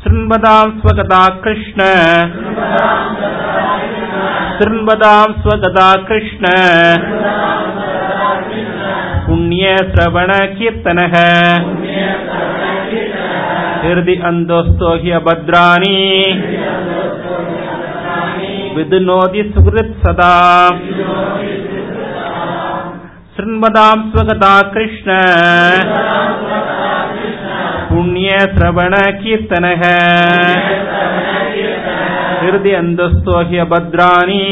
शृण्वताम् स्वगता कृष्ण शृण्वताम् स्वगता कृष्ण पुण्यश्रवणकीर्तनः हृदि अन्दोस्तो ह्यभद्राणि विदुनोति सुहृत् सदा शृण्वताम् स्वगता कृष्ण पुण्यश्रवणकीर्तनः हृदि अन्दस्तो ह्यभद्राणि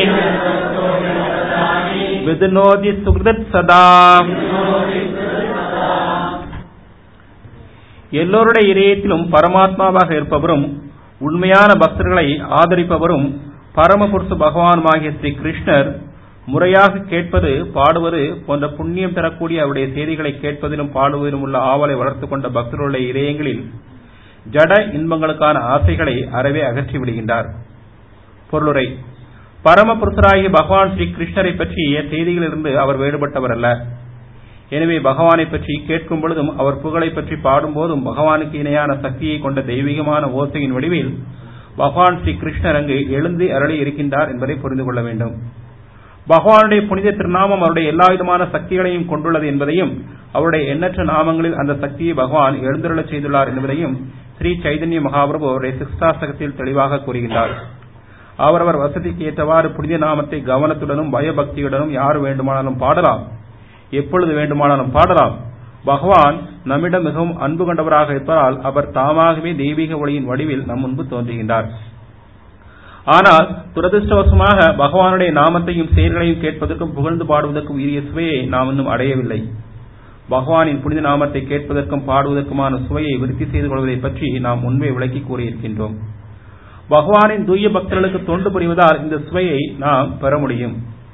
விதுனோதி சுகிருத் சதா எல்லோருடைய இதயத்திலும் பரமாத்மாவாக இருப்பவரும் உண்மையான பக்தர்களை ஆதரிப்பவரும் பரமபுருஷ பகவானுமாகிய ஸ்ரீ கிருஷ்ணர் முறையாக கேட்பது பாடுவது போன்ற புண்ணியம் பெறக்கூடிய அவருடைய செய்திகளை கேட்பதிலும் பாடுவதிலும் உள்ள ஆவலை வளர்த்துக் கொண்ட பக்தர்களுடைய இதயங்களில் ஜட இன்பங்களுக்கான ஆசைகளை அறவே அகற்றி விடுகின்றார் பொருளுரை பரமபுருஷராகிய பகவான் ஸ்ரீ கிருஷ்ணரை பற்றிய செய்திகளிலிருந்து அவர் வேறுபட்டவர் அல்ல எனவே பகவானை பற்றி கேட்கும் பொழுதும் அவர் புகழை பற்றி பாடும்போதும் பகவானுக்கு இணையான சக்தியை கொண்ட தெய்வீகமான ஓசையின் வடிவில் பகவான் ஸ்ரீ கிருஷ்ணர் அங்கு எழுந்து அருளி இருக்கின்றார் என்பதை புரிந்து கொள்ள வேண்டும் பகவானுடைய புனித திருநாமம் அவருடைய எல்லா விதமான சக்திகளையும் கொண்டுள்ளது என்பதையும் அவருடைய எண்ணற்ற நாமங்களில் அந்த சக்தியை பகவான் எழுந்துள்ளச் செய்துள்ளார் என்பதையும் ஸ்ரீ சைதன்ய மகாபிரபு அவருடைய சிக்ஷாசகத்தில் தெளிவாக கூறுகின்றார் அவரவர் வசதிக்கு ஏற்றவாறு புனித நாமத்தை கவனத்துடனும் பயபக்தியுடனும் யார் வேண்டுமானாலும் பாடலாம் எப்பொழுது வேண்டுமானாலும் பாடலாம் பகவான் நம்மிடம் மிகவும் அன்பு கொண்டவராக இருப்பதால் அவர் தாமாகவே தெய்வீக ஒளியின் வடிவில் நம் முன்பு தோன்றுகின்றார் ஆனால் துரதிருஷ்டவசமாக பகவானுடைய நாமத்தையும் செயல்களையும் கேட்பதற்கும் புகழ்ந்து பாடுவதற்கும் உரிய சுவையை நாம் இன்னும் அடையவில்லை பகவானின் புனித நாமத்தை கேட்பதற்கும் பாடுவதற்குமான சுவையை விருத்தி செய்து கொள்வதை பற்றி நாம் உண்மை விளக்கி கூறியிருக்கின்றோம் பகவானின் தூய பக்தர்களுக்கு தொண்டு புரிவதால் இந்த சுவையை நாம் பெற முடியும்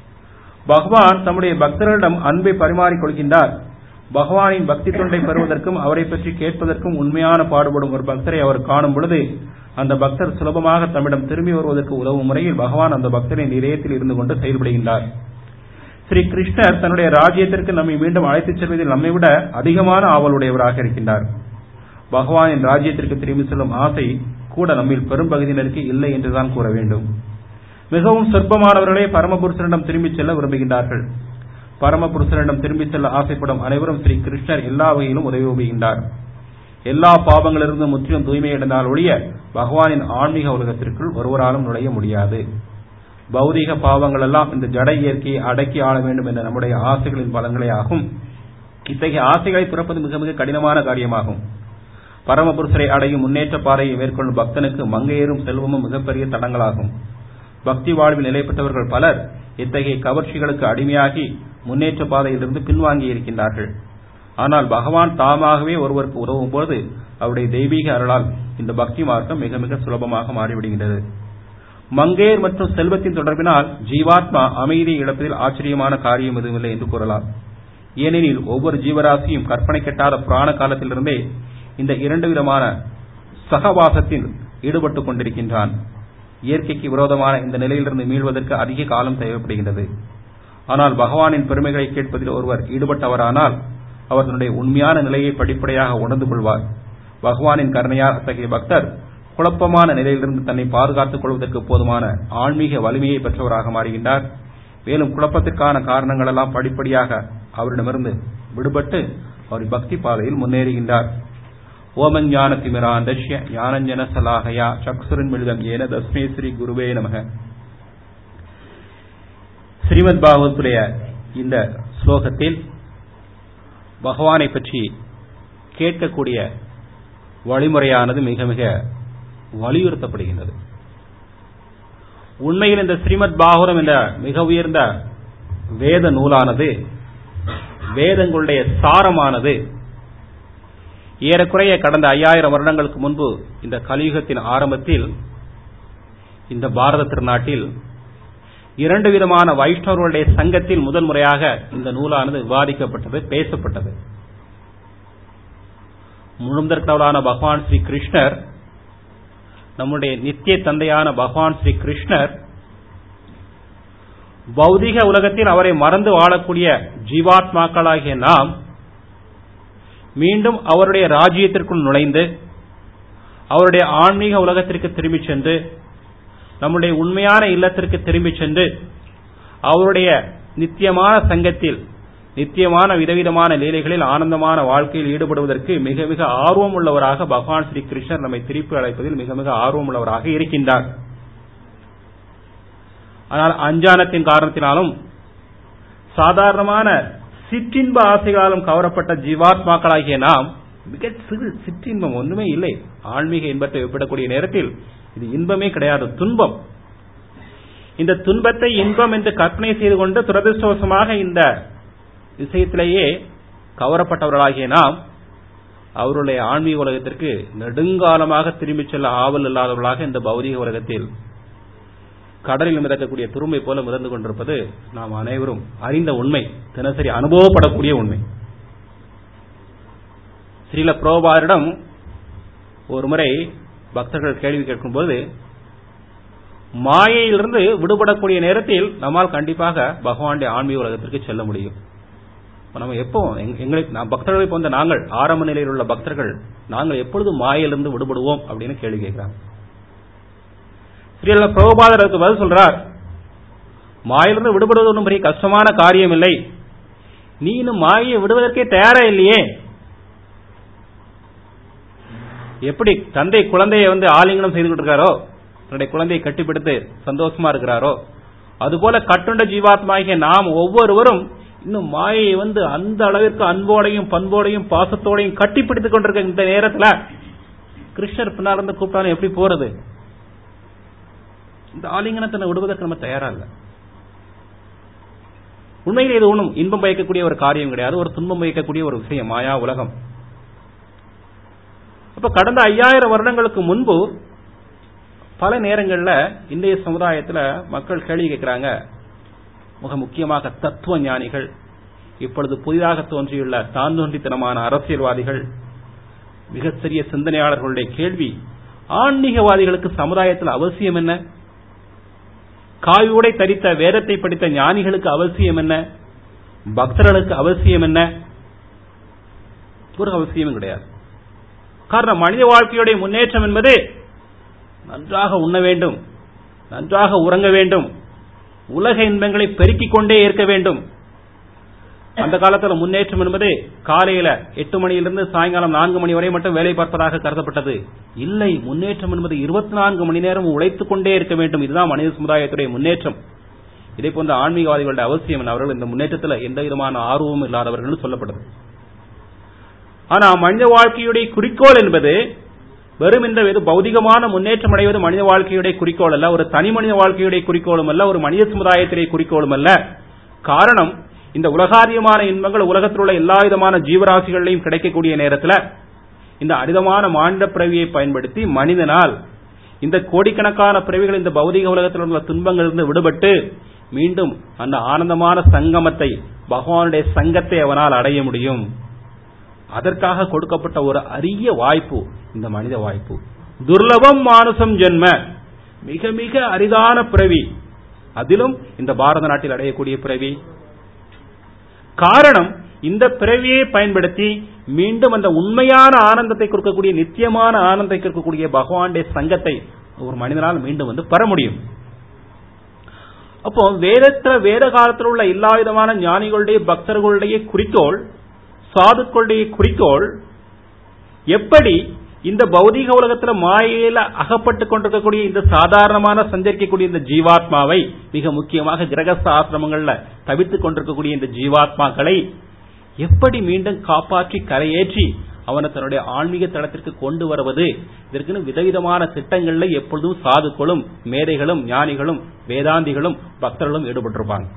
பகவான் தம்முடைய பக்தர்களிடம் அன்பை பரிமாறிக் கொள்கின்றார் பகவானின் பக்தி தொண்டை பெறுவதற்கும் அவரை பற்றி கேட்பதற்கும் உண்மையான பாடுபடும் ஒரு பக்தரை அவர் காணும் பொழுது அந்த பக்தர் சுலபமாக தம்மிடம் திரும்பி வருவதற்கு உதவும் முறையில் பகவான் அந்த பக்தரின் இதயத்தில் இருந்து கொண்டு செயல்படுகின்றார் ஸ்ரீ கிருஷ்ணர் தன்னுடைய ராஜ்யத்திற்கு நம்மை மீண்டும் அழைத்துச் செல்வதில் நம்மை விட அதிகமான ஆவலுடையவராக இருக்கின்றார் பகவானின் ராஜ்யத்திற்கு திரும்பி செல்லும் ஆசை கூட நம்மில் பெரும்பகுதியினருக்கு இல்லை என்றுதான் கூற வேண்டும் மிகவும் சொற்பமானவர்களே பரமபுருஷனிடம் திரும்பிச் செல்ல விரும்புகின்றார்கள் பரமபுருஷனிடம் திரும்பிச் செல்ல ஆசைப்படும் அனைவரும் ஸ்ரீ கிருஷ்ணர் எல்லா வகையிலும் உதவி உபுகின்றார் எல்லா பாவங்களிலிருந்தும் முற்றிலும் தூய்மையடைந்தால் ஒழிய பகவானின் ஆன்மீக உலகத்திற்குள் ஒருவராலும் நுழைய முடியாது பௌதிக பாவங்கள் எல்லாம் இந்த ஜட இயற்கையை அடக்கி ஆள வேண்டும் என்ற நம்முடைய ஆசைகளின் பலன்களே ஆகும் இத்தகைய ஆசைகளை துறப்பது மிக மிக கடினமான காரியமாகும் பரமபுருஷரை அடையும் முன்னேற்ற பாதையை மேற்கொள்ளும் பக்தனுக்கு மங்கையேறும் செல்வமும் மிகப்பெரிய தடங்களாகும் பக்தி வாழ்வில் நிலை பெற்றவர்கள் பலர் இத்தகைய கவர்ச்சிகளுக்கு அடிமையாகி முன்னேற்ற பாதையிலிருந்து பின்வாங்கி இருக்கின்றார்கள் ஆனால் பகவான் தாமாகவே ஒருவருக்கு உதவும் போது அவருடைய தெய்வீக அருளால் இந்த பக்தி மார்க்கம் மிக மிக சுலபமாக மாறிவிடுகின்றது மங்கையர் மற்றும் செல்வத்தின் தொடர்பினால் ஜீவாத்மா அமைதியை இழப்பதில் ஆச்சரியமான காரியம் எதுவுமில்லை என்று கூறலாம் ஏனெனில் ஒவ்வொரு ஜீவராசியும் கற்பனை கெட்டாத புராண காலத்திலிருந்தே இந்த இரண்டு விதமான சகவாசத்தில் ஈடுபட்டுக் கொண்டிருக்கின்றான் இயற்கைக்கு விரோதமான இந்த நிலையிலிருந்து மீள்வதற்கு அதிக காலம் தேவைப்படுகின்றது ஆனால் பகவானின் பெருமைகளை கேட்பதில் ஒருவர் ஈடுபட்டவரானால் அவர் தன்னுடைய உண்மையான நிலையை படிப்படியாக உணர்ந்து கொள்வார் பகவானின் கருணையால் அத்தகைய பக்தர் குழப்பமான நிலையிலிருந்து தன்னை பாதுகாத்துக் கொள்வதற்கு போதுமான ஆன்மீக வலிமையை பெற்றவராக மாறுகின்றார் மேலும் குழப்பத்திற்கான காரணங்கள் எல்லாம் படிப்படியாக அவரிடமிருந்து விடுபட்டு அவர் பக்தி பாதையில் முன்னேறுகின்றார் ஓமஞான திமிராந்தஷ்ய ஞானஞ்சன சலாகயா சக்சுரன் மிழுதம் ஏன தஸ்மே ஸ்ரீ குருவே நமக ஸ்ரீமத் பாகவத்துடைய இந்த ஸ்லோகத்தில் பகவானை பற்றி கேட்கக்கூடிய வழிமுறையானது மிக மிக வலியுறுத்தப்படுகின்றது உண்மையில் இந்த ஸ்ரீமத் பாகவரம் என்ற மிக உயர்ந்த வேத நூலானது வேதங்களுடைய சாரமானது ஏறக்குறைய கடந்த ஐயாயிரம் வருடங்களுக்கு முன்பு இந்த கலியுகத்தின் ஆரம்பத்தில் இந்த பாரத திருநாட்டில் இரண்டு விதமான வைஷ்ணவர்களுடைய சங்கத்தில் முதல் முறையாக இந்த நூலானது விவாதிக்கப்பட்டது பேசப்பட்டது முழுந்தற்கடவுளான பகவான் ஸ்ரீ கிருஷ்ணர் நம்முடைய நித்திய தந்தையான பகவான் ஸ்ரீ கிருஷ்ணர் பௌதிக உலகத்தில் அவரை மறந்து வாழக்கூடிய ஜீவாத்மாக்களாகிய நாம் மீண்டும் அவருடைய ராஜ்யத்திற்குள் நுழைந்து அவருடைய ஆன்மீக உலகத்திற்கு திரும்பி சென்று நம்முடைய உண்மையான இல்லத்திற்கு திரும்பி சென்று அவருடைய நித்தியமான சங்கத்தில் நித்தியமான விதவிதமான லீலைகளில் ஆனந்தமான வாழ்க்கையில் ஈடுபடுவதற்கு மிக மிக ஆர்வம் உள்ளவராக பகவான் ஸ்ரீ கிருஷ்ணர் நம்மை திருப்பி அழைப்பதில் மிக மிக ஆர்வம் உள்ளவராக இருக்கின்றார் ஆனால் அஞ்ஞானத்தின் காரணத்தினாலும் சாதாரணமான சிற்றின்ப ஆசைகளாலும் கவரப்பட்ட ஜீவாத்மாக்களாகிய நாம் மிக சிறு சிற்றின்பம் ஒன்றுமே இல்லை ஆன்மீக இன்பத்தை ஒப்பிடக்கூடிய நேரத்தில் இது இன்பமே கிடையாது துன்பம் இந்த துன்பத்தை இன்பம் என்று கற்பனை செய்து கொண்டு துரதிருஷ்டவசமாக இந்த விஷயத்திலேயே கவரப்பட்டவர்களாகிய நாம் அவருடைய ஆன்மீக உலகத்திற்கு நெடுங்காலமாக திரும்பிச் செல்ல ஆவல் இல்லாதவர்களாக இந்த பௌதிக உலகத்தில் கடலில் மிதக்கக்கூடிய துரும்பை போல மிதந்து கொண்டிருப்பது நாம் அனைவரும் அறிந்த உண்மை தினசரி அனுபவப்படக்கூடிய உண்மை ஸ்ரீல புரோபாரிடம் ஒரு முறை பக்தர்கள் கேள்வி கேட்கும்போது மாயையிலிருந்து விடுபடக்கூடிய நேரத்தில் நம்மால் கண்டிப்பாக பகவானுடைய ஆன்மீக உலகத்திற்கு செல்ல முடியும் நம்ம எப்போ எங்களை பக்தர்களை போன்ற நாங்கள் ஆரம்ப நிலையில் உள்ள பக்தர்கள் நாங்கள் எப்பொழுது மாயிலிருந்து விடுபடுவோம் அப்படின்னு கேள்வி கேட்கிறாங்க ஸ்ரீல பிரபுபாதர் அதுக்கு பதில் சொல்றார் மாயிலிருந்து விடுபடுவது ஒன்றும் பெரிய கஷ்டமான காரியம் இல்லை நீ இன்னும் மாயை விடுவதற்கே தயாரா இல்லையே எப்படி தந்தை குழந்தையை வந்து ஆலிங்கனம் செய்து கொண்டிருக்காரோ தன்னுடைய குழந்தையை கட்டிப்பிடித்து சந்தோஷமா இருக்கிறாரோ அதுபோல கட்டுண்ட ஜீவாத்மாகிய நாம் ஒவ்வொருவரும் இன்னும் மாயை வந்து அந்த அளவிற்கு அன்போடையும் பண்போடையும் பாசத்தோடையும் கட்டிப்பிடித்துக் கொண்டிருக்க இந்த நேரத்துல கிருஷ்ணர் பின்னால் இருந்து கூப்பிட்டாலும் எப்படி போறது இந்த ஆலிங்கனத்தை விடுவதற்கு நம்ம தயாரா இல்ல உண்மையில் இது ஒன்றும் இன்பம் பயக்கக்கூடிய ஒரு காரியம் கிடையாது ஒரு துன்பம் பயக்கக்கூடிய ஒரு விஷயம் மாயா உலகம் அப்ப கடந்த ஐயாயிரம் வருடங்களுக்கு முன்பு பல நேரங்கள்ல இந்திய சமுதாயத்துல மக்கள் கேள்வி கேட்கிறாங்க மிக முக்கியமாக தத்துவ ஞானிகள் இப்பொழுது புதிதாக தோன்றியுள்ள தான் தோன்றித்தனமான அரசியல்வாதிகள் மிக சிறிய சிந்தனையாளர்களுடைய கேள்வி ஆன்மீகவாதிகளுக்கு சமுதாயத்தில் அவசியம் என்ன காயோடை தரித்த வேதத்தை படித்த ஞானிகளுக்கு அவசியம் என்ன பக்தர்களுக்கு அவசியம் என்ன ஒரு அவசியமும் கிடையாது காரணம் மனித வாழ்க்கையுடைய முன்னேற்றம் என்பது நன்றாக உண்ண வேண்டும் நன்றாக உறங்க வேண்டும் உலக இன்பங்களை பெருக்கிக் கொண்டே இருக்க வேண்டும் அந்த காலத்தில் முன்னேற்றம் என்பது காலையில எட்டு மணியிலிருந்து சாயங்காலம் நான்கு மணி வரை மட்டும் வேலை பார்ப்பதாக கருதப்பட்டது இல்லை முன்னேற்றம் என்பது இருபத்தி நான்கு மணி நேரம் உழைத்துக் கொண்டே இருக்க வேண்டும் இதுதான் மனித சமுதாயத்துடைய முன்னேற்றம் இதே போன்ற ஆன்மீகவாதிகளுடைய அவசியம் அவர்கள் இந்த முன்னேற்றத்தில் எந்த விதமான ஆர்வமும் இல்லாதவர்கள் சொல்லப்பட்டது ஆனா மனித வாழ்க்கையுடைய குறிக்கோள் என்பது வெறும் இந்த வெறும் பௌதிகமான முன்னேற்றம் அடைவது மனித வாழ்க்கையுடைய குறிக்கோள் அல்ல ஒரு தனி மனித வாழ்க்கையுடைய குறிக்கோளும் அல்ல ஒரு மனித சமுதாயத்திலே குறிக்கோளும் அல்ல காரணம் இந்த உலகாரியமான இன்பங்கள் உலகத்தில் உள்ள எல்லா விதமான ஜீவராசிகளையும் கிடைக்கக்கூடிய நேரத்தில் இந்த அரிதமான மாண்ட பிறவியை பயன்படுத்தி மனிதனால் இந்த கோடிக்கணக்கான பிறவிகள் இந்த பௌதிக உலகத்தில் உள்ள துன்பங்களிலிருந்து விடுபட்டு மீண்டும் அந்த ஆனந்தமான சங்கமத்தை பகவானுடைய சங்கத்தை அவனால் அடைய முடியும் அதற்காக கொடுக்கப்பட்ட ஒரு அரிய வாய்ப்பு இந்த மனித வாய்ப்பு துர்லபம் மானுசம் ஜென்ம மிக மிக அரிதான பிறவி அதிலும் இந்த பாரத நாட்டில் அடையக்கூடிய பிறவி காரணம் இந்த பிறவியை பயன்படுத்தி மீண்டும் அந்த உண்மையான ஆனந்தத்தை கொடுக்கக்கூடிய நித்தியமான ஆனந்தத்தை கொடுக்கக்கூடிய பகவானுடைய சங்கத்தை ஒரு மனிதனால் மீண்டும் வந்து பெற முடியும் அப்போ வேதத்துல வேத காலத்தில் உள்ள எல்லா விதமான ஞானிகளுடைய பக்தர்களுடைய குறிக்கோள் சாதுக்களுடைய குறிக்கோள் எப்படி இந்த பௌதீக உலகத்துல மாயையில அகப்பட்டு கொண்டிருக்கக்கூடிய இந்த சாதாரணமான சஞ்சரிக்கக்கூடிய இந்த ஜீவாத்மாவை மிக முக்கியமாக கிரகஸ்த ஆசிரமங்கள்ல தவித்துக் கொண்டிருக்கக்கூடிய இந்த ஜீவாத்மாக்களை எப்படி மீண்டும் காப்பாற்றி கரையேற்றி அவனை தன்னுடைய ஆன்மீக தளத்திற்கு கொண்டு வருவது இதற்குன்னு விதவிதமான திட்டங்கள்ல எப்பொழுதும் சாதுக்களும் மேதைகளும் ஞானிகளும் வேதாந்திகளும் பக்தர்களும் ஈடுபட்டிருப்பாங்க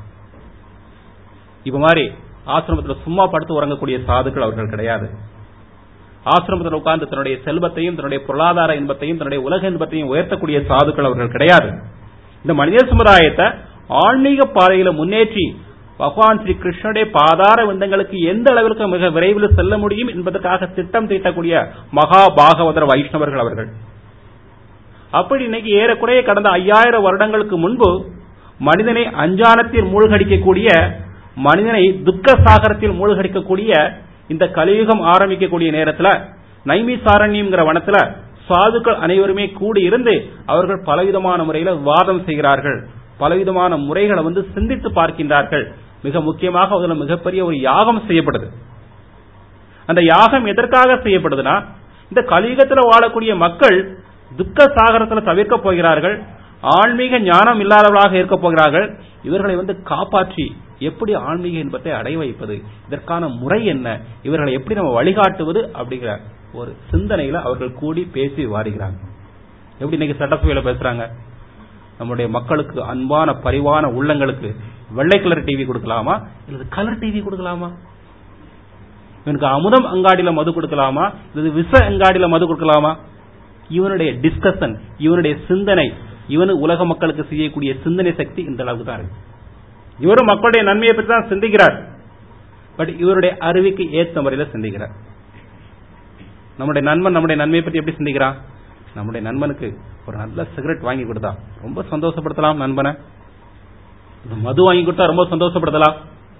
இப்ப மாதிரி ஆசிரமத்தில் சும்மா படுத்து உறங்கக்கூடிய சாதுக்கள் அவர்கள் கிடையாது ஆசிரமத்தில் உட்கார்ந்து தன்னுடைய செல்வத்தையும் தன்னுடைய பொருளாதார இன்பத்தையும் தன்னுடைய உலக இன்பத்தையும் உயர்த்தக்கூடிய சாதுக்கள் அவர்கள் கிடையாது இந்த மனித சமுதாயத்தை ஆன்மீக பாதையில முன்னேற்றி பகவான் ஸ்ரீ கிருஷ்ணனுடைய பாதார விந்தங்களுக்கு எந்த அளவிற்கு மிக விரைவில் செல்ல முடியும் என்பதற்காக திட்டம் தீட்டக்கூடிய மகா பாகவதர் வைஷ்ணவர்கள் அவர்கள் அப்படி இன்னைக்கு ஏறக்குறைய கடந்த ஐயாயிரம் வருடங்களுக்கு முன்பு மனிதனை அஞ்சானத்தில் மூழ்கடிக்கக்கூடிய மனிதனை துக்க சாகரத்தில் மூழ்கடிக்கக்கூடிய இந்த கலியுகம் ஆரம்பிக்கக்கூடிய நேரத்தில் நைமிசாரண்யம்ங்கிற வனத்துல சாதுக்கள் அனைவருமே கூடி இருந்து அவர்கள் பலவிதமான முறையில வாதம் செய்கிறார்கள் பலவிதமான முறைகளை வந்து சிந்தித்து பார்க்கின்றார்கள் மிக முக்கியமாக அதுல மிகப்பெரிய ஒரு யாகம் செய்யப்படுது அந்த யாகம் எதற்காக செய்யப்படுதுன்னா இந்த கலியுகத்தில் வாழக்கூடிய மக்கள் துக்க சாகரத்தில் தவிர்க்க போகிறார்கள் ஆன்மீக ஞானம் இல்லாதவர்களாக இருக்க போகிறார்கள் இவர்களை வந்து காப்பாற்றி எப்படி ஆன்மீக இன்பத்தை அடைய வைப்பது இதற்கான முறை என்ன இவர்களை எப்படி நம்ம வழிகாட்டுவது அப்படிங்கிற ஒரு சிந்தனையில அவர்கள் கூடி பேசி வாடுகிறாங்க எப்படி இன்னைக்கு சட்டசபையில பேசுறாங்க நம்முடைய மக்களுக்கு அன்பான பரிவான உள்ளங்களுக்கு வெள்ளை கலர் டிவி கொடுக்கலாமா இல்லது கலர் டிவி கொடுக்கலாமா இவனுக்கு அமுதம் அங்காடியில மது கொடுக்கலாமா இது விஷ அங்காடியில மது கொடுக்கலாமா இவனுடைய டிஸ்கஷன் இவனுடைய சிந்தனை இவனு உலக மக்களுக்கு செய்யக்கூடிய சிந்தனை சக்தி இந்த அளவுக்கு தான் இருக்கு இவரும் மக்களுடைய நன்மையை பற்றி தான் சிந்திக்கிறார் பட் இவருடைய அறிவுக்கு ஏற்ற முறையில சிந்திக்கிறார் நம்முடைய நண்பன் நம்முடைய நன்மையை பற்றி எப்படி சிந்திக்கிறான் நம்முடைய நண்பனுக்கு ஒரு நல்ல சிகரெட் வாங்கி கொடுத்தா ரொம்ப சந்தோஷப்படுத்தலாம் நண்பனை மது வாங்கி கொடுத்தா ரொம்ப சந்தோஷப்படுத்தலாம்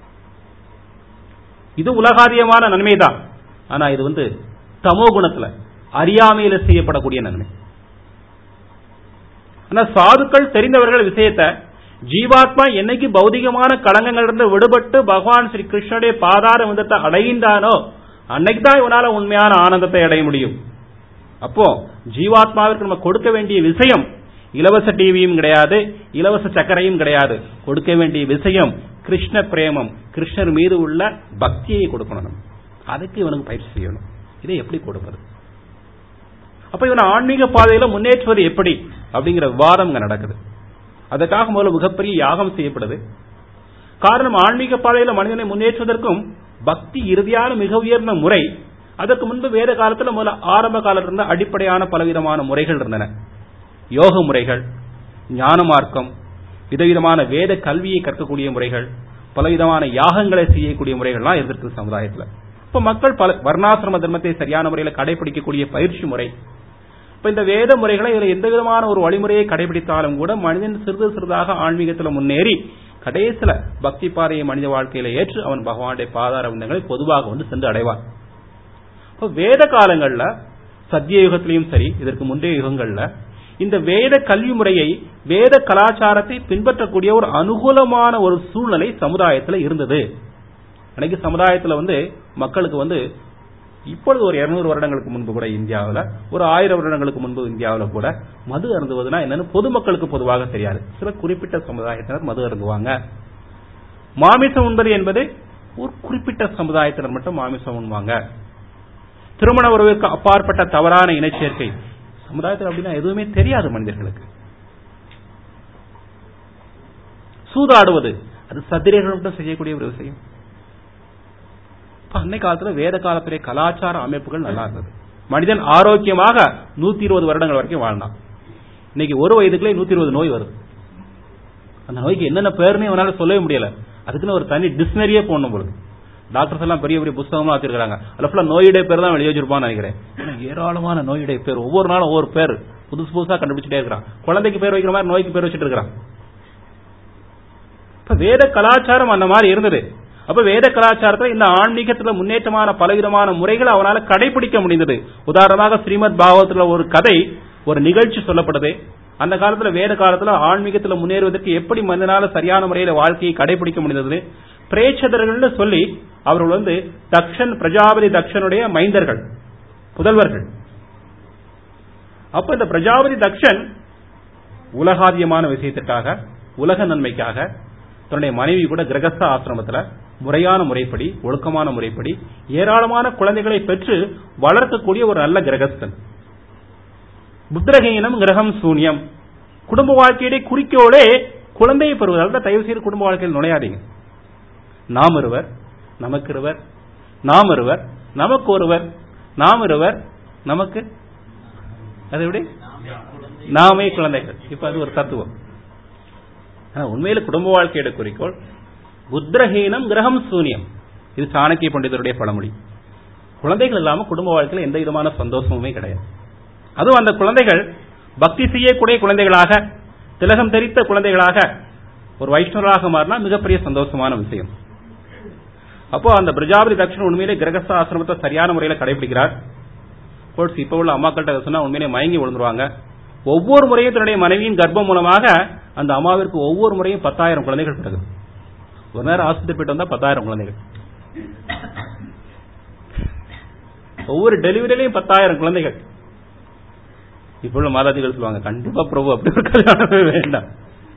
இது உலகாதியமான நன்மை தான் ஆனா இது வந்து தமோ குணத்துல அறியாமையில செய்யப்படக்கூடிய நன்மை ஆனா சாதுக்கள் தெரிந்தவர்கள் விஷயத்த ஜீவாத்மா என்னைக்கு பௌதிகமான களங்கங்களிலிருந்து விடுபட்டு பகவான் ஸ்ரீ கிருஷ்ணனுடைய பாதார விதத்தை அடைகின்றானோ அன்னைக்கு தான் இவனால உண்மையான ஆனந்தத்தை அடைய முடியும் அப்போ ஜீவாத்மாவிற்கு நம்ம கொடுக்க வேண்டிய விஷயம் இலவச டிவியும் கிடையாது இலவச சக்கரையும் கிடையாது கொடுக்க வேண்டிய விஷயம் கிருஷ்ண பிரேமம் கிருஷ்ணர் மீது உள்ள பக்தியை கொடுக்கணும் நம்ம அதுக்கு இவனுக்கு பயிற்சி செய்யணும் இதை எப்படி கொடுப்பது அப்ப இவன் ஆன்மீக பாதையில முன்னேற்றுவது எப்படி அப்படிங்கிற விவாதம் இங்க நடக்குது அதற்காக முதல்ல மிகப்பெரிய யாகம் செய்யப்படுது காரணம் ஆன்மீக பாதையில மனிதனை முன்னேற்றுவதற்கும் பக்தி இறுதியான மிக உயர்ந்த முறை அதற்கு முன்பு வேத காலத்துல முதல்ல ஆரம்ப காலத்தில் இருந்த அடிப்படையான பலவிதமான முறைகள் இருந்தன யோக முறைகள் ஞான மார்க்கம் விதவிதமான வேத கல்வியை கற்கக்கூடிய முறைகள் பலவிதமான யாகங்களை செய்யக்கூடிய முறைகள்லாம் இருந்திருக்கு சமுதாயத்துல இப்ப மக்கள் பல வர்ணாசிரம தர்மத்தை சரியான முறையில் கடைபிடிக்கக்கூடிய பயிற்சி முறை இப்ப இந்த வேத முறைகளை இதுல எந்த விதமான ஒரு வழிமுறையை கடைபிடித்தாலும் கூட மனிதன் சிறிது சிறிதாக ஆன்மீகத்துல முன்னேறி கடைசியில பக்தி பாதையை மனித வாழ்க்கையில ஏற்று அவன் பகவானுடைய பாதார விந்தங்களை பொதுவாக வந்து சென்று அடைவான் இப்ப வேத காலங்கள்ல சத்திய யுகத்திலையும் சரி இதற்கு முந்தைய யுகங்கள்ல இந்த வேத கல்வி முறையை வேத கலாச்சாரத்தை பின்பற்றக்கூடிய ஒரு அனுகூலமான ஒரு சூழ்நிலை சமுதாயத்தில் இருந்தது அன்னைக்கு சமுதாயத்தில் வந்து மக்களுக்கு வந்து இப்பொழுது ஒரு இருநூறு வருடங்களுக்கு முன்பு கூட இந்தியாவில் ஒரு ஆயிரம் வருடங்களுக்கு முன்பு இந்தியாவில் கூட மது அருந்துவதுனா என்னன்னு பொதுமக்களுக்கு பொதுவாக தெரியாது சில குறிப்பிட்ட சமுதாயத்தினர் மது அருந்துவாங்க மாமிசம் உண்பது என்பது ஒரு குறிப்பிட்ட சமுதாயத்தினர் மட்டும் மாமிசம் உண்பாங்க திருமண உறவுக்கு அப்பாற்பட்ட தவறான இனச்சேர்க்கை சமுதாயத்தில் அப்படின்னா எதுவுமே தெரியாது மனிதர்களுக்கு சூதாடுவது அது சத்திரியர்கள் மட்டும் செய்யக்கூடிய ஒரு விஷயம் அன்னை காலத்துல வேத காலத்திலே கலாச்சார அமைப்புகள் நல்லா இருந்தது மனிதன் ஆரோக்கியமாக நூத்தி இருபது வருடங்கள் வரைக்கும் வாழ்ந்தான் இன்னைக்கு ஒரு வயதுக்குள்ளே நூத்தி இருபது நோய் வருது அந்த நோய்க்கு என்னென்ன பேருன்னு அவனால சொல்லவே முடியல அதுக்குன்னு ஒரு தனி டிக்ஷனரியே போடணும் பொழுது டாக்டர்ஸ் எல்லாம் பெரிய பெரிய புத்தகமா வச்சிருக்காங்க அதுல ஃபுல்லா நோயுடைய பேர் தான் வெளியே வச்சிருப்பான்னு நினைக்கிறேன் ஏராளமான நோயுடைய பேர் ஒவ்வொரு நாளும் ஒவ்வொரு பேர் புதுசு புதுசா கண்டுபிடிச்சிட்டே இருக்கிறான் குழந்தைக்கு பேர் வைக்கிற மாதிரி நோய்க்கு பேர் வச்சுட்டு இருக்கிறான் இப்ப வேத கலாச்சாரம் அந்த மாதிரி இருந்தது அப்ப வேத கலாச்சாரத்தில் இந்த ஆன்மீகத்துல முன்னேற்றமான பலவிதமான முறைகளை அவனால கடைபிடிக்க முடிந்தது உதாரணமாக ஸ்ரீமத் பாகவத்துல ஒரு கதை ஒரு நிகழ்ச்சி சொல்லப்படுது அந்த காலத்துல வேத காலத்துல ஆன்மீகத்துல முன்னேறுவதற்கு எப்படி மனிதனால சரியான முறையில வாழ்க்கையை கடைபிடிக்க முடிந்தது பிரேட்சதர்கள் சொல்லி அவர்கள் வந்து தக்ஷன் பிரஜாபதி தக்ஷனுடைய மைந்தர்கள் புதல்வர்கள் அப்ப இந்த பிரஜாபதி தக்ஷன் உலகாதியமான விஷயத்திற்காக உலக நன்மைக்காக தன்னுடைய மனைவி கூட கிரகஸ்த ஆசிரமத்துல முறையான முறைப்படி ஒழுக்கமான முறைப்படி ஏராளமான குழந்தைகளை பெற்று வளர்க்கக்கூடிய ஒரு நல்ல கிரகஸ்தன் புத்திரகீனம் கிரகம் சூன்யம் குடும்ப வாழ்க்கையுடைய குறிக்கோளே குழந்தையை பெறுவதால் தயவு செய்து குடும்ப வாழ்க்கையில் நுழையாதீங்க நாம் ஒருவர் நமக்கு இருவர் நாம் ஒருவர் நமக்கு ஒருவர் நாம் இருவர் நமக்கு அது எப்படி நாமே குழந்தைகள் இப்ப அது ஒரு தத்துவம் உண்மையில குடும்ப வாழ்க்கையோட குறிக்கோள் புத்திரஹீனம் கிரகம் சூன்யம் இது சாணக்கிய பண்டிதருடைய பழமொழி குழந்தைகள் இல்லாம குடும்ப வாழ்க்கையில் எந்த விதமான சந்தோஷமுமே கிடையாது அதுவும் அந்த குழந்தைகள் பக்தி செய்யக்கூடிய குழந்தைகளாக திலகம் தெரித்த குழந்தைகளாக ஒரு வைஷ்ணவராக மாறினா மிகப்பெரிய சந்தோஷமான விஷயம் அப்போ அந்த பிரஜாபதி தட்சண உண்மையிலே கிரகஸ்த ஆசிரமத்தை சரியான முறையில் கடைபிடிக்கிறார் கோர்ஸ் இப்ப உள்ள அம்மாக்கள்கிட்ட சொன்னா உண்மையிலே மயங்கி விழுந்துருவாங்க ஒவ்வொரு முறையும் தன்னுடைய மனைவியின் கர்ப்பம் மூலமாக அந்த அம்மாவிற்கு ஒவ்வொரு முறையும் பத்தாயிரம் குழந்தைகள் பிறகு ஒரு நேரம் ஆஸ்பத்திரி போயிட்டு வந்தா பத்தாயிரம் குழந்தைகள் ஒவ்வொரு டெலிவரியிலையும் பத்தாயிரம் குழந்தைகள் இப்ப உள்ள மாதாதிகள் சொல்லுவாங்க கண்டிப்பா பிரபு அப்படி ஒரு கல்யாணமே வேண்டாம்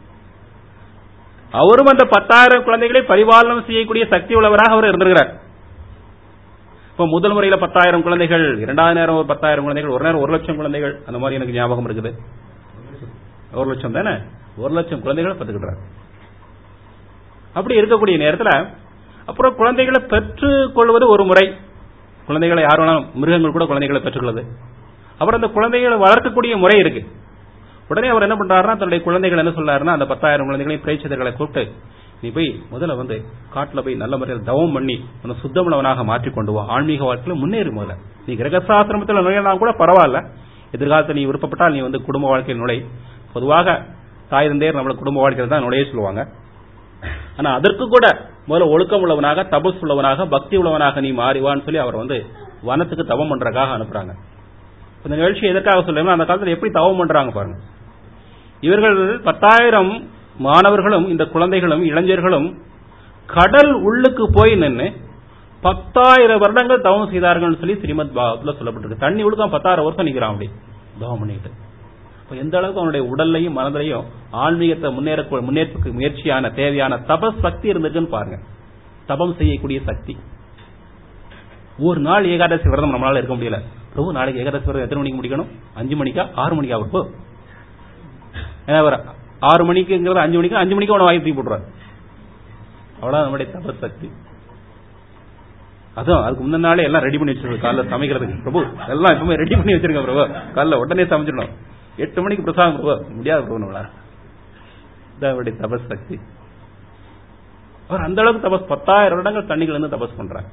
அவரும் அந்த பத்தாயிரம் குழந்தைகளை பரிபாலனம் செய்யக்கூடிய சக்தி உள்ளவராக அவர் இருந்திருக்கிறார் இப்ப முதல் முறையில பத்தாயிரம் குழந்தைகள் இரண்டாவது நேரம் ஒரு பத்தாயிரம் குழந்தைகள் ஒரு நேரம் ஒரு லட்சம் குழந்தைகள் அந்த மாதிரி எனக்கு ஞாபகம் இருக்குது ஒரு லட்சம் தானே ஒரு லட்சம் குழந்தைகளை பத்துக்கிட்டார் அப்படி இருக்கக்கூடிய நேரத்தில் அப்புறம் குழந்தைகளை பெற்றுக் கொள்வது ஒரு முறை குழந்தைகளை யார் வேணாலும் மிருகங்கள் கூட குழந்தைகளை பெற்றுக்கொள்ளுது அப்புறம் அந்த குழந்தைகளை வளர்க்கக்கூடிய முறை இருக்கு உடனே அவர் என்ன பண்றாருன்னா தன்னுடைய குழந்தைகள் என்ன சொல்றாருன்னா அந்த பத்தாயிரம் குழந்தைகளையும் பிரேட்சிதர்களை கூப்பிட்டு நீ போய் முதல்ல வந்து காட்டுல போய் நல்ல முறையில் தவம் பண்ணி உன்னை சுத்தமுள்ளவனாக மாற்றிக் கொண்டு வா ஆன்மீக வாழ்க்கையில முன்னேறி முதல்ல நீ கிரகசாசிரமத்தில் நுழையலாம் கூட பரவாயில்ல எதிர்காலத்தில் நீ விருப்பப்பட்டால் நீ வந்து குடும்ப வாழ்க்கையில் நுழை பொதுவாக தாய் தந்தையர் நம்மள குடும்ப வாழ்க்கையில் தான் நுழைய சொல்லுவாங்க ஆனா அதற்கு கூட முதல்ல ஒழுக்கம் உள்ளவனாக தபஸ் உள்ளவனாக பக்தி உள்ளவனாக நீ மாறிவான்னு சொல்லி அவர் வந்து வனத்துக்கு தவம் பண்றதுக்காக அனுப்புறாங்க இந்த நிகழ்ச்சி எதற்காக சொல்லுங்க அந்த காலத்தில் எப்படி தவம் பண்றாங்க பாருங்க இவர்கள் பத்தாயிரம் மாணவர்களும் இந்த குழந்தைகளும் இளைஞர்களும் கடல் உள்ளுக்கு போய் நின்று பத்தாயிரம் வருடங்கள் தவம் செய்தார்கள் சொல்லி ஸ்ரீமத் பாகத்துல சொல்லப்பட்டிருக்கு தண்ணி உள்ளுக்க பத்தாயிரம் வருஷம் நிக்கிறான் அப்படி தவம் பண்ணிட்டு இப்ப எந்த அளவுக்கு அவனுடைய உடல்லையும் மனதிலையும் ஆன்மீகத்தை முன்னேற முன்னேற்புக்கு முயற்சியான தேவையான தபஸ் சக்தி இருந்திருக்குன்னு பாருங்க தபம் செய்யக்கூடிய சக்தி ஒரு நாள் ஏகாதசி விரதம் நம்மளால இருக்க முடியல பிரபு நாளைக்கு ஏகாதசி விரதம் எத்தனை மணிக்கு முடிக்கணும் அஞ்சு மணிக்கா ஆறு மணிக்கா பிரபு ஏன்னா அவர் ஆறு மணிக்குங்கிறது அஞ்சு மணிக்கு அஞ்சு மணிக்கு அவனை வாங்கி தூக்கி போட்டுறாரு அவ்வளவு நம்முடைய தபஸ் சக்தி அதுவும் அதுக்கு முந்தின நாளே எல்லாம் ரெடி பண்ணி வச்சிருக்கோம் காலைல சமைக்கிறதுக்கு பிரபு எல்லாம் எப்பவுமே ரெடி பண்ணி வச்சிருங்க பிரபு காலைல உடனே சமைச்சிடணும் எட்டு மணிக்கு பிரசாதம் பிரபு முடியாது பிரபு நம்மளால இதான் அவருடைய தபஸ் சக்தி அவர் அந்த அளவுக்கு தபஸ் பத்தாயிரம் வருடங்கள் தண்ணிகள் இருந்து தபஸ் பண்றாங்க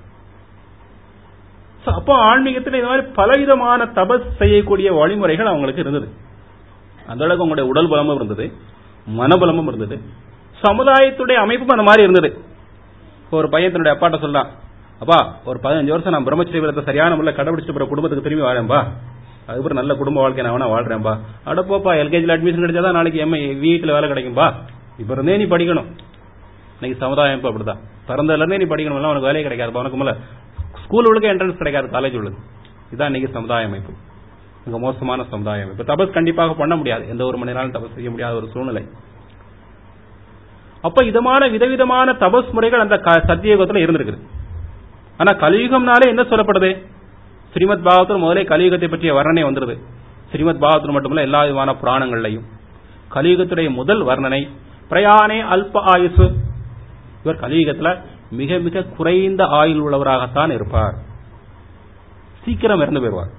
அப்போ ஆன்மீகத்தில் இந்த மாதிரி பலவிதமான தபஸ் செய்யக்கூடிய வழிமுறைகள் அவங்களுக்கு இருந்தது அந்த அளவுக்கு அவங்களுடைய உடல் பலமும் இருந்தது மனபலமும் இருந்தது சமுதாயத்துடைய அமைப்பும் அந்த மாதிரி இருந்தது ஒரு பையன் தன்னுடைய அப்பாட்ட சொல்லலாம் அப்பா ஒரு பதினஞ்சு வருஷம் நான் பிரம்மச்சரிய விரதத்தை சரியான முறையில் கடைபிடிச்சிட்டு போற குடும்பத்துக்கு திரும்பி வாழேன்பா அதுக்கப்புறம் நல்ல குடும்ப வாழ்க்கை நான் வேணா வாழ்றேன்பா அட போப்பா எல்கேஜியில் அட்மிஷன் கிடைச்சாதான் நாளைக்கு எம்ஐ வீட்டில் வேலை கிடைக்கும்பா இப்ப இருந்தே நீ படிக்கணும் இன்னைக்கு சமுதாயம் இப்ப அப்படிதான் பிறந்ததுல இருந்தே நீ படிக்கணும் உனக்கு வேலையே கிடைக்காது உனக்கு மேல ஸ்கூல் உள்ளுக்கு என்ட்ரன்ஸ் கிடைக்காது காலேஜ் உள்ளது இதான் இன்னைக்கு சமுதாய அமைப்பு மிக மோசமான சமுதாய அமைப்பு தபஸ் கண்டிப்பாக பண்ண முடியாது எந்த ஒரு மணி நேரம் தபஸ் செய்ய முடியாத ஒரு சூழ்நிலை அப்ப இதமான விதவிதமான தபஸ் முறைகள் அந்த சத்தியயுகத்தில் இருந்திருக்குது ஆனா கலியுகம்னாலே என்ன சொல்லப்படுது ஸ்ரீமத் பாகவத்தில் முதலே கலியுகத்தை பற்றிய வர்ணனை வந்துருது ஸ்ரீமத் பாகவத்தில் மட்டுமல்ல எல்லா விதமான புராணங்கள்லையும் கலியுகத்துடைய முதல் வர்ணனை பிரயாணே அல்ப ஆயுசு இவர் கலியுகத்துல மிக மிக குறைந்த ஆயுள் உள்ளவராகத்தான் இருப்பார் சீக்கிரம் இறந்து போயிடுவார்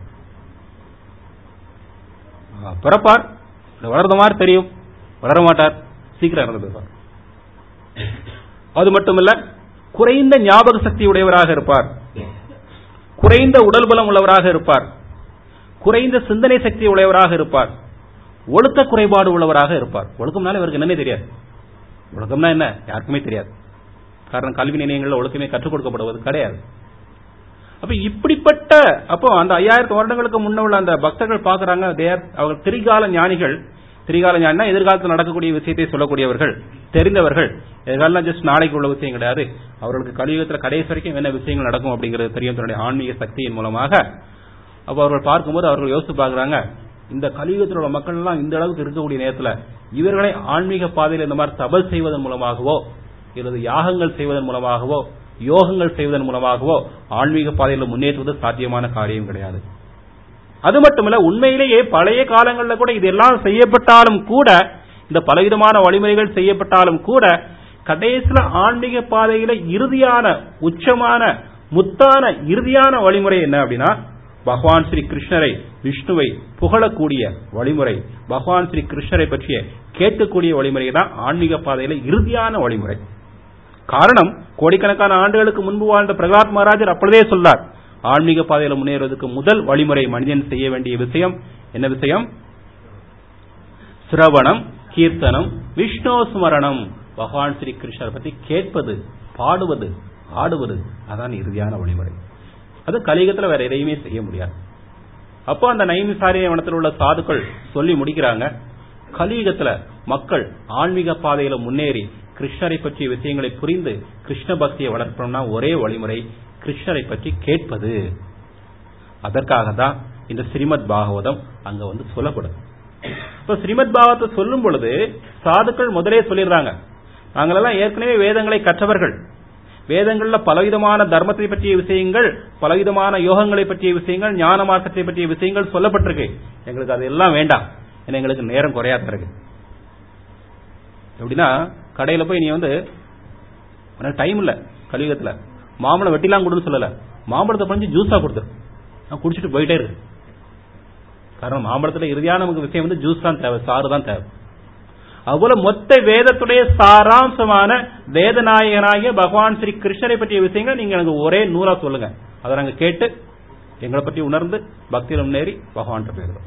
பிறப்பார் வளர்ந்த மாதிரி தெரியும் வளர மாட்டார் சீக்கிரம் இறந்து போயிடுவார் அது மட்டுமல்ல குறைந்த ஞாபக சக்தி உடையவராக இருப்பார் குறைந்த உடல் பலம் உள்ளவராக இருப்பார் குறைந்த சிந்தனை சக்தி உடையவராக இருப்பார் ஒழுக்க குறைபாடு உள்ளவராக இருப்பார் ஒழுக்கம்னால இவருக்கு என்னன்னே தெரியாது ஒழுக்கம்னா என்ன யாருக்குமே தெரியாது காரணம் கல்வி நிலையங்களில் ஒழுக்கமே கற்றுக் கொடுக்கப்படுவது கிடையாது அப்ப இப்படிப்பட்ட அப்போ அந்த ஐயாயிரத்து வருடங்களுக்கு முன்ன உள்ள அந்த பக்தர்கள் பாக்குறாங்க தேர் அவர்கள் திரிகால ஞானிகள் திரிகால ஞானினா எதிர்காலத்தில் நடக்கக்கூடிய விஷயத்தை சொல்லக்கூடியவர்கள் தெரிந்தவர்கள் எதிர்காலம் ஜஸ்ட் நாளைக்கு உள்ள விஷயம் கிடையாது அவர்களுக்கு கலியுகத்தில் கடைசி வரைக்கும் என்ன விஷயங்கள் நடக்கும் அப்படிங்கிறது தெரியும் தன்னுடைய ஆன்மீக சக்தியின் மூலமாக அப்போ அவர்கள் பார்க்கும்போது அவர்கள் யோசித்து பார்க்குறாங்க இந்த கலியுகத்தில் உள்ள மக்கள் எல்லாம் இந்த அளவுக்கு இருக்கக்கூடிய நேரத்தில் இவர்களை ஆன்மீக பாதையில் இந்த மாதிரி தபல் செய்வதன் மூலமாகவோ அல்லது யாகங்கள் செய்வதன் மூலமாகவோ யோகங்கள் செய்வதன் மூலமாகவோ ஆன்மீக பாதையில் முன்னேற்றுவது சாத்தியமான காரியம் கிடையாது அது மட்டுமல்ல உண்மையிலேயே பழைய காலங்களில் கூட இதெல்லாம் செய்யப்பட்டாலும் கூட இந்த பலவிதமான வழிமுறைகள் செய்யப்பட்டாலும் கூட கடைசியில ஆன்மீக பாதையில இறுதியான உச்சமான முத்தான இறுதியான வழிமுறை என்ன அப்படின்னா பகவான் ஸ்ரீ கிருஷ்ணரை விஷ்ணுவை புகழக்கூடிய வழிமுறை பகவான் ஸ்ரீ கிருஷ்ணரை பற்றிய கேட்கக்கூடிய வழிமுறை தான் ஆன்மீக பாதையில இறுதியான வழிமுறை காரணம் கோடிக்கணக்கான ஆண்டுகளுக்கு முன்பு வாழ்ந்த பிரகலாத் மகாராஜர் அப்பொழுதே சொல்லார் ஆன்மீக பாதையில முன்னேறுவதற்கு முதல் வழிமுறை மனிதன் செய்ய வேண்டிய விஷயம் என்ன விஷயம் சிரவணம் கீர்த்தனம் விஷ்ணு ஸ்மரணம் பகவான் ஸ்ரீ கிருஷ்ணரை பத்தி கேட்பது பாடுவது ஆடுவது அதான் இறுதியான வழிமுறை அது கலியுகத்தில் வேற எதையுமே செய்ய முடியாது அப்போ அந்த நைமிசாரிய வனத்தில் உள்ள சாதுக்கள் சொல்லி முடிக்கிறாங்க கலியுகத்துல மக்கள் ஆன்மீக பாதையில முன்னேறி கிருஷ்ணரை பற்றிய விஷயங்களை புரிந்து கிருஷ்ண பக்தியை வளர்க்கணும்னா ஒரே வழிமுறை கிருஷ்ணரை பற்றி கேட்பது அதற்காக தான் இந்த ஸ்ரீமத் பாகவதம் அங்க வந்து சொல்லப்படுது இப்ப ஸ்ரீமத் பாகவத்தை சொல்லும் பொழுது சாதுக்கள் முதலே சொல்லிடுறாங்க நாங்களெல்லாம் ஏற்கனவே வேதங்களை கற்றவர்கள் வேதங்கள்ல பலவிதமான தர்மத்தை பற்றிய விஷயங்கள் பலவிதமான யோகங்களை பற்றிய விஷயங்கள் ஞான மார்க்கத்தை பற்றிய விஷயங்கள் சொல்லப்பட்டிருக்கு எங்களுக்கு அது எல்லாம் வேண்டாம் ஏன்னா எங்களுக்கு நேரம் குறையாத இருக்கு எப்படின்னா கடையில போய் நீ வந்து உனக்கு டைம் இல்ல கலியுகத்துல மாம்பழம் வெட்டிலாம் கொடுன்னு சொல்லல மாம்பழத்தை பஞ்சு ஜூஸா கொடுத்துரு நான் குடிச்சிட்டு போயிட்டே இருக்கு காரணம் மாம்பழத்துல இறுதியான நமக்கு விஷயம் வந்து ஜூஸ் தான் தேவை சாறு தான் தேவை அதுபோல மொத்த வேதத்துடைய சாராம்சமான வேதநாயகனாகிய பகவான் ஸ்ரீ கிருஷ்ணரை பற்றிய விஷயங்கள் நீங்க எனக்கு ஒரே நூலா சொல்லுங்க அதை நாங்க கேட்டு எங்களை பற்றி உணர்ந்து பக்தியில முன்னேறி பகவான் போயிடுறோம்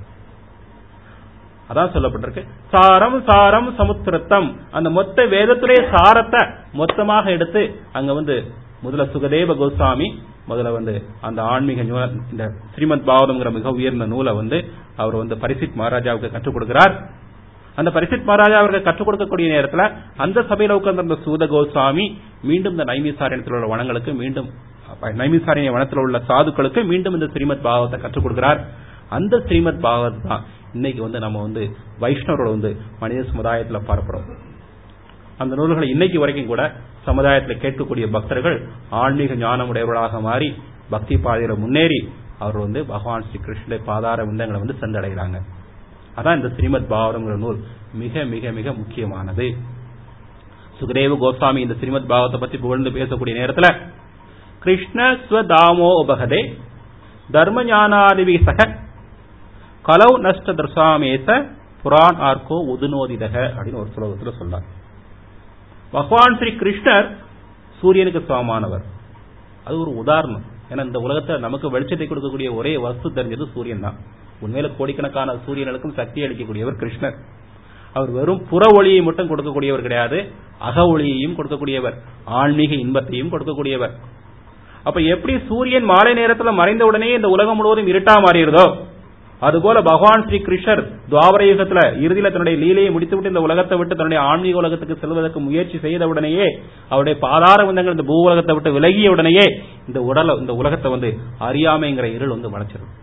அதான் சொல்லப்பட்டிருக்கு சாரம் சாரம் சமுத்திரத்தம் அந்த மொத்த வேதத்துடைய சாரத்தை மொத்தமாக எடுத்து அங்க வந்து முதல்ல சுகதேவ கோஸ்வாமி முதல்ல வந்து அந்த ஆன்மீக நூல இந்த ஸ்ரீமத் பாவதம்ங்கிற மிக உயர்ந்த நூலை வந்து அவர் வந்து பரிசித் மகாராஜாவுக்கு கற்றுக் கொடுக்கிறார் அந்த பரிசித் மகாராஜா அவர்கள் கற்றுக் கொடுக்கக்கூடிய நேரத்தில் அந்த சபையில உட்கார்ந்த சூத கோஸ்வாமி மீண்டும் இந்த நைமிசாரணத்தில் உள்ள வனங்களுக்கு மீண்டும் நைமிசாரணிய வனத்தில் உள்ள சாதுக்களுக்கு மீண்டும் இந்த ஸ்ரீமத் பாகவத்தை கற்றுக் கொடுக்கிறார் அந்த ஸ்ரீமத் பாகவத் தான் இன்னைக்கு வந்து நம்ம வந்து வைஷ்ணவரோட வந்து மனித சமுதாயத்தில் பார்க்கிறோம் அந்த நூல்களை இன்னைக்கு வரைக்கும் கூட சமுதாயத்தில் கேட்கக்கூடிய பக்தர்கள் ஆன்மீக ஞானம் உடையவர்களாக மாறி பக்தி பாதையில முன்னேறி அவர் வந்து பகவான் ஸ்ரீ கிருஷ்ண பாதார விந்தங்களை வந்து சென்றடைகிறாங்க அதான் இந்த ஸ்ரீமத் பாவரங்கிற நூல் மிக மிக மிக முக்கியமானது சுகதேவ கோஸ்வாமி இந்த ஸ்ரீமத் பாவத்தை பத்தி புகழ்ந்து பேசக்கூடிய நேரத்துல கிருஷ்ண ஸ்வதாமோ உபகதே தர்ம ஞானாதிவி சக கலவு நஷ்ட தர்சாமேச புரான் ஆர்கோ உதுநோதிதக அப்படின்னு ஒரு ஸ்லோகத்தில் சொன்னார் பகவான் ஸ்ரீ கிருஷ்ணர் சூரியனுக்கு சமமானவர் அது ஒரு உதாரணம் ஏன்னா இந்த உலகத்தை நமக்கு வெளிச்சத்தை கொடுக்கக்கூடிய ஒரே வஸ்து தெரிஞ்சது சூரியன் தான் உண்மையில கோடிக்கணக்கான சூரியனுக்கும் சக்தி அளிக்கக்கூடியவர் கிருஷ்ணர் அவர் வெறும் புற ஒளியை மட்டும் கொடுக்கக்கூடியவர் கிடையாது அக ஒளியையும் கொடுக்கக்கூடியவர் ஆன்மீக இன்பத்தையும் கொடுக்கக்கூடியவர் அப்ப எப்படி சூரியன் மாலை நேரத்தில் மறைந்த உடனே இந்த உலகம் முழுவதும் இருட்டா மாறிடுதோ அதுபோல பகவான் ஸ்ரீ கிருஷ்ணர் துவாபர யுகத்துல இறுதியில தன்னுடைய லீலையை முடித்துவிட்டு இந்த உலகத்தை விட்டு தன்னுடைய ஆன்மீக உலகத்துக்கு செல்வதற்கு முயற்சி செய்த உடனேயே அவருடைய பாதார வந்தங்கள் இந்த பூ உலகத்தை விட்டு விலகிய உடனேயே இந்த உடல இந்த உலகத்தை வந்து அறியாமைங்கிற இருள் வந்து வளைச்சிடும்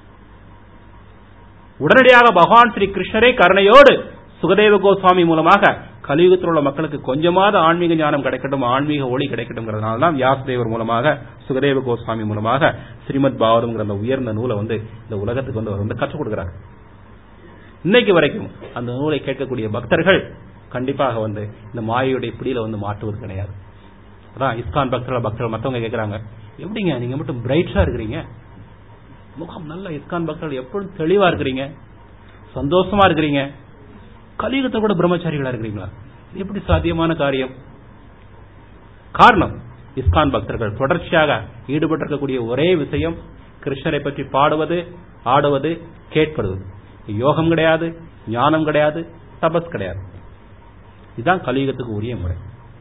உடனடியாக பகவான் ஸ்ரீ கிருஷ்ணரே கருணையோடு சுகதேவ கோஸ்வாமி மூலமாக கலியுகத்தில் உள்ள மக்களுக்கு கொஞ்சமாவது ஆன்மீக ஞானம் கிடைக்கட்டும் ஆன்மீக ஒளி கிடைக்கட்டும்ங்கிறதுனால தான் வியாசதேவர் மூலமாக சுகதேவ கோஸ்வாமி மூலமாக ஸ்ரீமத் பாவதம்ங்கிற அந்த உயர்ந்த நூலை வந்து இந்த உலகத்துக்கு வந்து அவர் வந்து கற்றுக் கொடுக்கிறார் இன்னைக்கு வரைக்கும் அந்த நூலை கேட்கக்கூடிய பக்தர்கள் கண்டிப்பாக வந்து இந்த மாயையுடைய பிடியில வந்து மாட்டுவது கிடையாது அதான் இஸ்கான் பக்தர்கள் பக்தர்கள் மற்றவங்க கேட்கறாங்க எப்படிங்க நீங்க மட்டும் பிரைட்டா இருக்கிறீங்க முகம் நல்ல இஸ்கான் பக்தர்கள் எப்பொழுதும் தெளிவா இருக்கிறீங்க சந்தோஷமா இருக்கிறீங்க கலியுகத்தை கூட பிரம்மச்சாரிகளா இருக்கிறீங்களா எப்படி சாத்தியமான காரியம் காரணம் இஸ்கான் பக்தர்கள் தொடர்ச்சியாக ஈடுபட்டிருக்கக்கூடிய ஒரே விஷயம் கிருஷ்ணரை பற்றி பாடுவது ஆடுவது கேட்பது யோகம் கிடையாது ஞானம் கிடையாது தபஸ் கிடையாது இதுதான் கலியுகத்துக்கு உரிய முறை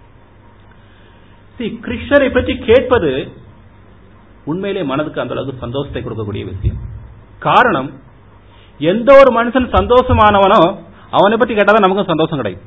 கிருஷ்ணரை பற்றி கேட்பது உண்மையிலே மனதுக்கு அந்த அளவுக்கு சந்தோஷத்தை கொடுக்கக்கூடிய விஷயம் காரணம் எந்த ஒரு மனுஷன் சந்தோஷமானவனோ அவனை பற்றி கேட்டாதான் நமக்கும் சந்தோஷம் கிடைக்கும்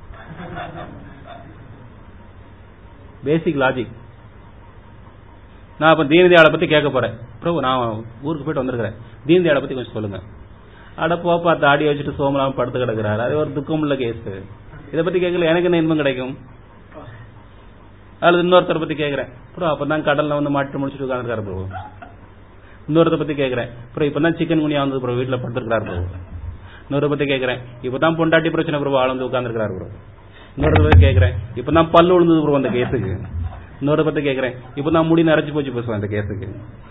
பேசிக் லாஜிக் நான் இப்ப தீனதயாளை பத்தி கேட்க போறேன் பிரபு நான் ஊருக்கு போயிட்டு வந்திருக்கிறேன் தீனதயாளை பத்தி கொஞ்சம் சொல்லுங்க அட போப்பா தாடி வச்சுட்டு சோமலாம் படுத்து கிடக்குறாரு அது ஒரு துக்கம் உள்ள கேஸ் இதை பத்தி கேட்கல எனக்கு என்ன இன்பம் கிடைக்கும் அல்லது இன்னொருத்தரை பத்தி கேட்கிறேன் ப்ரோ அப்பதான் கடல்ல வந்து மாட்டு முடிச்சுட்டு உட்காந்துருக்காரு ப்ரோ இன்னொருத்த பத்தி கேட்கிறேன் ப்ரோ இப்பதான் சிக்கன் குனியா வந்து ப்ரோ வீட்டுல படுத்துருக்காரு ப்ரோ இன்னொரு பத்தி கேட்கிறேன் இப்பதான் பொண்டாட்டி பிரச்சனை ப்ரோ ஆள் வந்து உட்காந்துருக்காரு ப்ரோ இன்னொரு பத்தி கேட்கிறேன் இப்பதான் பல்லு விழுந்தது ப்ரோ அந்த கேஸுக்கு இன்னொரு பத்தி கேட்கிறேன் இப்பதான் முடி நரைச்சு போச்சு பேசுவேன் அந்த கேஸுக்கு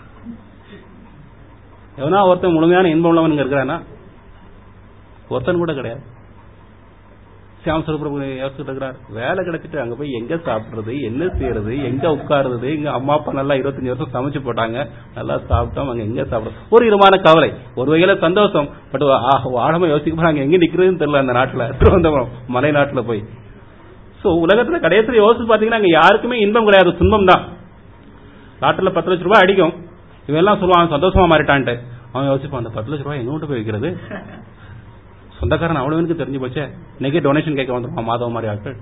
எவனா ஒருத்தன் முழுமையான இன்பம் உள்ளவன் இருக்கிறானா ஒருத்தன் கூட கிடையாது சியாம் சுரபிரபு யோசிச்சுட்டு இருக்கிறார் வேலை கிடைச்சிட்டு அங்க போய் எங்க சாப்பிடுறது என்ன செய்யறது எங்க உட்காருறது எங்க அம்மா அப்பா நல்லா இருபத்தஞ்சு வருஷம் சமைச்சு போட்டாங்க நல்லா சாப்பிட்டோம் அங்க எங்க சாப்பிடுறோம் ஒரு விதமான கவலை ஒரு வகையில சந்தோஷம் பட் ஆழமா யோசிக்க போறாங்க எங்க நிக்கிறதுன்னு தெரியல அந்த நாட்டுல திருவனந்தபுரம் மலை நாட்டுல போய் சோ உலகத்துல கடைசியில் யோசிச்சு பாத்தீங்கன்னா அங்க யாருக்குமே இன்பம் கிடையாது துன்பம் தான் நாட்டுல பத்து லட்ச ரூபாய் அடிக்கும் இவெல்லாம் சொல்லுவான் சந்தோஷமா மாறிட்டான்ட்டு அவன் யோசிப்பான் அந்த பத்து லட்ச ரூபாய் எங்க கொண்டு போய் வைக்கிறது சொந்தக்காரன் அவ்வளவுக்கு தெரிஞ்சு போச்சே இன்னைக்கே டொனேஷன் கேட்க வந்துருவான் மாதவ மாதிரி ஆட்கள்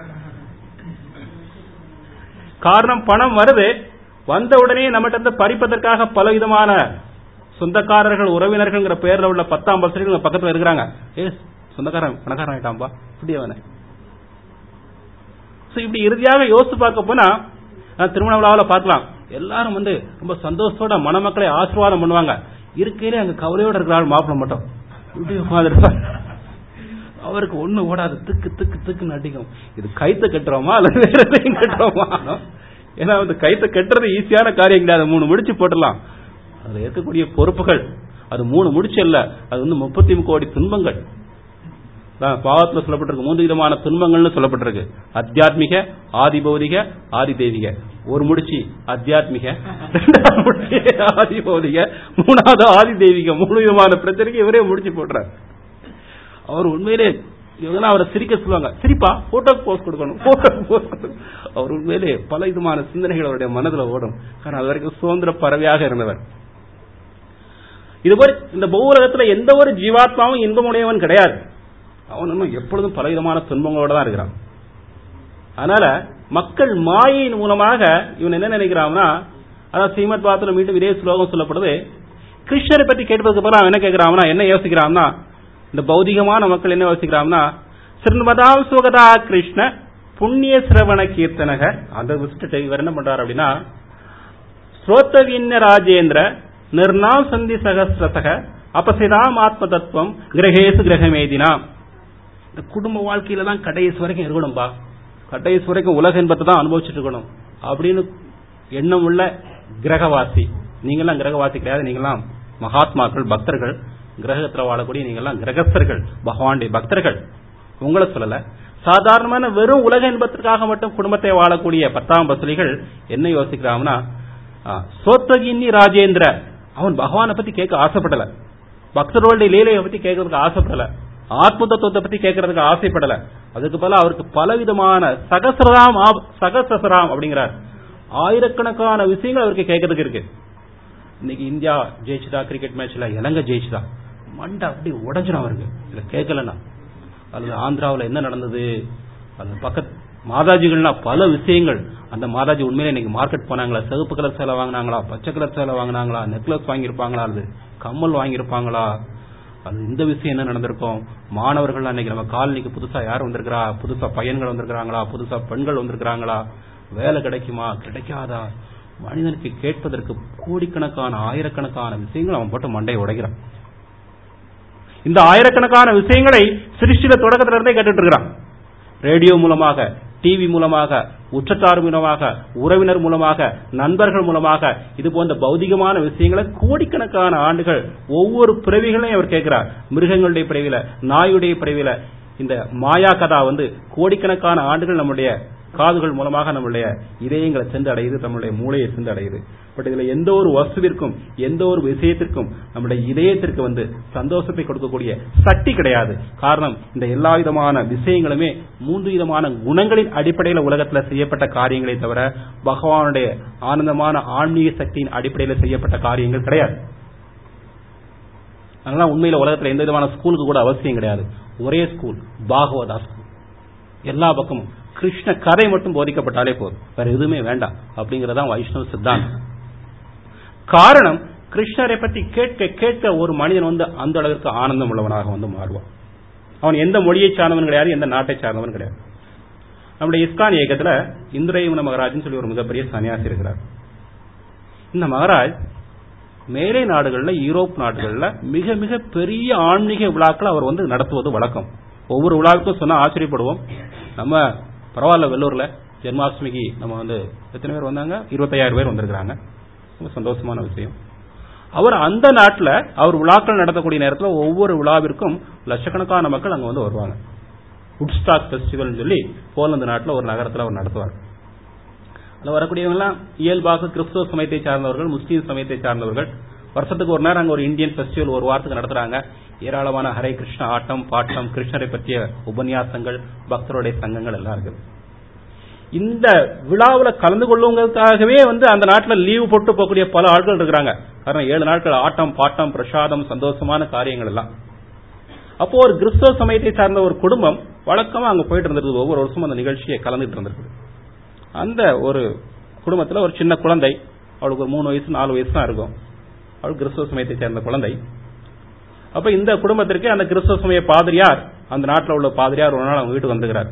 காரணம் பணம் வருது வந்த உடனே நம்மகிட்ட இருந்து பறிப்பதற்காக பலவிதமான சொந்தக்காரர்கள் உறவினர்கள்ங்கிற பேர்ல உள்ள பத்தாம் பர்சன்ட் பக்கத்துல இருக்கிறாங்க ஏ சொந்தக்காரன் பணக்காரன் ஆயிட்டான்பா இப்படி அவனை சோ இப்படி இறுதியாக யோசித்து பார்க்க போனா நான் திருமண விழாவில் பார்க்கலாம் எல்லாரும் வந்து ரொம்ப சந்தோஷத்தோட மணமக்களை ஆசீர்வாதம் பண்ணுவாங்க இருக்கையிலே அங்க கவலையோட இருக்கிற ஆள் மாப்பிள்ள மட்டும் இப்படி உட்கார்ந்திருப்பார். அவருக்கு ஒண்ணு ஓடாது திக்கு திக்கு திக்கு நடிக்கும் இது கைத்த கட்டுறோமா அல்லது வேற எதையும் கட்டுறோமா ஏன்னா வந்து கைத்த கட்டுறது ஈஸியான காரியம் கிடையாது மூணு முடிச்சு போட்டுடலாம் அதுல இருக்கக்கூடிய பொறுப்புகள் அது மூணு முடிச்சு இல்ல அது வந்து முப்பத்தி கோடி துன்பங்கள் தான் பாவத்துல சொல்லப்பட்டிருக்கு மூன்று விதமான துன்பங்கள்னு சொல்லப்பட்டிருக்கு அத்தியாத்மிக ஆதி பௌதிக ஆதி தெய்வீக ஒரு முடிச்சு அத்தியாத்மிக ரெண்டாவது முடிச்சு ஆதி பௌதிக மூணாவது ஆதி தெய்வீக மூணு விதமான பிரச்சனைக்கு இவரே முடிச்சு போடுறார் அவர் உண்மையிலே இவங்கெல்லாம் அவரை சிரிக்க சொல்லுவாங்க சிரிப்பா போட்டோக்கு போஸ்ட் கொடுக்கணும் போட்டோக்கு போஸ்ட் கொடுக்கணும் அவர் உண்மையிலே பல விதமான சிந்தனைகள் அவருடைய மனதுல ஓடும் காரணம் அது வரைக்கும் சுதந்திர பறவையாக இருந்தவர் இதுபோல் இந்த பூவுலகத்துல எந்த ஒரு ஜீவாத்மாவும் இன்பமுடையவன் கிடையாது அவன் இன்னும் எப்பொழுதும் பலவிதமான துன்பங்களோட தான் இருக்கிறான் அதனால மக்கள் மாயின் மூலமாக இவன் என்ன நினைக்கிறான்னா அதான் ஸ்ரீமத் பாத்திரம் மீண்டும் இதே ஸ்லோகம் சொல்லப்படுது கிருஷ்ணரை பற்றி கேட்பதற்கு பிறகு அவன் என்ன கேட்கிறான்னா என்ன யோசிக்கிறான்னா இந்த பௌதிகமான மக்கள் என்ன யோசிக்கிறான்னா சிறுமதாம் சுகதா கிருஷ்ண புண்ணிய சிரவண கீர்த்தனக அந்த விசிட்டு இவர் என்ன பண்றாரு அப்படின்னா ஸ்ரோத்தவின்ன ராஜேந்திர நிர்ணாம் சந்தி சகசிரசக அபசிதாம் ஆத்ம தத்துவம் கிரகேசு கிரகமேதினா இந்த குடும்ப வாழ்க்கையில தான் கடைசி வரைக்கும் இருக்கணும்பா கடைசி வரைக்கும் உலக இன்பத்தை தான் அனுபவிச்சுட்டு இருக்கணும் அப்படின்னு எண்ணம் உள்ள கிரகவாசி நீங்கெல்லாம் கிரகவாசி கிடையாது நீங்கெல்லாம் மகாத்மாக்கள் பக்தர்கள் கிரகத்துல வாழக்கூடிய நீங்கெல்லாம் கிரகஸ்தர்கள் பகவானுடைய பக்தர்கள் உங்களை சொல்லல சாதாரணமான வெறும் உலக இன்பத்திற்காக மட்டும் குடும்பத்தை வாழக்கூடிய பத்தாம் பசுலிகள் என்ன யோசிக்கிறாங்கன்னா சோத்தகின்னி ராஜேந்திர அவன் பகவானை பத்தி கேட்க ஆசைப்படல பக்தர்களுடைய லீலையை பத்தி கேட்கறதுக்கு ஆசைப்படல ஆத்ம தத்துவத்தை பத்தி கேட்கறதுக்கு ஆசைப்படல அதுக்கு பதிலா அவருக்கு பலவிதமான சகசராம் சகசராம் அப்படிங்கிறார் ஆயிரக்கணக்கான விஷயங்கள் அவருக்கு கேட்கறதுக்கு இருக்கு இன்னைக்கு இந்தியா ஜெயிச்சுதா கிரிக்கெட் மேட்ச்ல இலங்கை ஜெயிச்சுதா மண்டை அப்படி உடஞ்சிடும் அவருக்கு இதை கேட்கலன்னா அல்லது ஆந்திராவில் என்ன நடந்தது அந்த பக்கத்து மாதாஜிகள்னா பல விஷயங்கள் அந்த மாதாஜி உண்மையில இன்னைக்கு மார்க்கெட் போனாங்களா சிவப்பு கலர் சேலை வாங்கினாங்களா பச்சை கலர் சேலை வாங்கினாங்களா நெக்லஸ் வாங்கியிருப்பாங்களா அல்லது கம்மல் வாங்கியிருப்பாங்களா அது இந்த விஷயம் என்ன நடந்திருக்கும் மாணவர்கள் அன்னைக்கு நம்ம காலனிக்கு புதுசா யார் வந்திருக்கிறா புதுசா பையன்கள் வந்திருக்கிறாங்களா புதுசா பெண்கள் வந்திருக்கிறாங்களா வேலை கிடைக்குமா கிடைக்காதா மனிதனுக்கு கேட்பதற்கு கோடிக்கணக்கான ஆயிரக்கணக்கான விஷயங்கள் அவன் போட்டு மண்டையை உடைக்கிறான் இந்த ஆயிரக்கணக்கான விஷயங்களை சிருஷ்டில தொடக்கத்துல இருந்தே கேட்டுட்டு இருக்கிறான் ரேடியோ மூலமாக டிவி மூலமாக உற்றத்தார் மூலமாக உறவினர் மூலமாக நண்பர்கள் மூலமாக இது போன்ற பௌதிகமான விஷயங்களை கோடிக்கணக்கான ஆண்டுகள் ஒவ்வொரு பிறவிகளையும் அவர் கேட்கிறார் மிருகங்களுடைய பிறவில நாயுடைய பிறவில இந்த மாயா கதா வந்து கோடிக்கணக்கான ஆண்டுகள் நம்முடைய காதுகள் மூலமாக நம்முடைய இதயங்களை சென்று அடையுது நம்முடைய மூளையை சென்று அடையுது பட் இதுல எந்த ஒரு வஸ்துவிற்கும் எந்த ஒரு விஷயத்திற்கும் நம்முடைய இதயத்திற்கு வந்து சந்தோஷத்தை கொடுக்கக்கூடிய சக்தி கிடையாது காரணம் இந்த எல்லா விதமான விஷயங்களுமே மூன்று விதமான குணங்களின் அடிப்படையில் உலகத்தில் செய்யப்பட்ட காரியங்களை தவிர பகவானுடைய ஆனந்தமான ஆன்மீக சக்தியின் அடிப்படையில் செய்யப்பட்ட காரியங்கள் கிடையாது அதனால உண்மையில உலகத்தில் எந்த விதமான ஸ்கூலுக்கு கூட அவசியம் கிடையாது ஒரே ஸ்கூல் பாகவதா ஸ்கூல் எல்லா பக்கமும் கிருஷ்ண கதை மட்டும் போதிக்கப்பட்டாலே போதும் வேற எதுவுமே வேண்டாம் அப்படிங்கறதான் வைஷ்ணவ சித்தாந்தம் காரணம் கிருஷ்ணரை பற்றி கேட்க கேட்க ஒரு மனிதன் வந்து அந்த அளவிற்கு ஆனந்தம் உள்ளவனாக வந்து மாறுவான் அவன் எந்த மொழியை சார்ந்தவன் கிடையாது எந்த நாட்டை சார்ந்தவன் கிடையாது நம்முடைய இஸ்கான் இயக்கத்துல இந்திரயுமன மகராஜ்னு சொல்லி ஒரு மிகப்பெரிய சன்னியாசி இருக்கிறார் இந்த மகராஜ் மேலை நாடுகள்ல யூரோப் நாடுகள்ல மிக மிக பெரிய ஆன்மீக விழாக்களை அவர் வந்து நடத்துவது வழக்கம் ஒவ்வொரு விழாவுக்கும் சொன்னா ஆச்சரியப்படுவோம் நம்ம பரவாயில்ல வெள்ளூர்ல ஜென்மாஷ்டமிக்கு நம்ம வந்து எத்தனை பேர் வந்தாங்க இருபத்தையாயிரம் பேர் வந்திருக்கிறாங்க ரொம்ப சந்தோஷமான விஷயம் அவர் அந்த நாட்டில் அவர் விழாக்கள் நடத்தக்கூடிய நேரத்தில் ஒவ்வொரு விழாவிற்கும் லட்சக்கணக்கான மக்கள் அங்க வந்து வருவாங்க உட்ஸ்டாக் ஃபெஸ்டிவல் சொல்லி போலந்து நாட்டில் ஒரு நகரத்தில் அவர் நடத்துவார் அதில் வரக்கூடியவங்கலாம் இயல்பாக கிறிஸ்துவ சமயத்தை சார்ந்தவர்கள் முஸ்லீம் சமயத்தை சார்ந்தவர்கள் வருஷத்துக்கு ஒரு நேரம் அங்க ஒரு இந்தியன் ஃபெஸ்டிவல் ஒரு வாரத்துக்கு நடத்துறாங்க ஏராளமான ஹரே கிருஷ்ண ஆட்டம் பாட்டம் கிருஷ்ணரை பற்றிய உபன்யாசங்கள் பக்தருடைய சங்கங்கள் எல்லாம் இருக்குது இந்த விழாவில் கலந்து கொள்ளுவதற்காகவே வந்து அந்த நாட்டில் லீவு போட்டு போகக்கூடிய பல ஆட்கள் இருக்கிறாங்க காரணம் ஏழு நாட்கள் ஆட்டம் பாட்டம் பிரசாதம் சந்தோஷமான காரியங்கள் எல்லாம் அப்போ ஒரு கிறிஸ்தவ சமயத்தை சார்ந்த ஒரு குடும்பம் வழக்கமா அங்க போயிட்டு இருந்திருக்கு ஒவ்வொரு வருஷமும் அந்த நிகழ்ச்சியை கலந்துட்டு இருந்திருக்கு அந்த ஒரு குடும்பத்துல ஒரு சின்ன குழந்தை அவளுக்கு ஒரு மூணு வயசு நாலு வயசு தான் இருக்கும் அவள் கிறிஸ்தவ சமயத்தை சேர்ந்த குழந்தை அப்ப இந்த குடும்பத்திற்கு அந்த கிறிஸ்தவ சமய பாதிரியார் அந்த நாட்டில் உள்ள பாதிரியார் ஒரு நாள் அவங்க வீட்டுக்கு வந்துக்கிறார்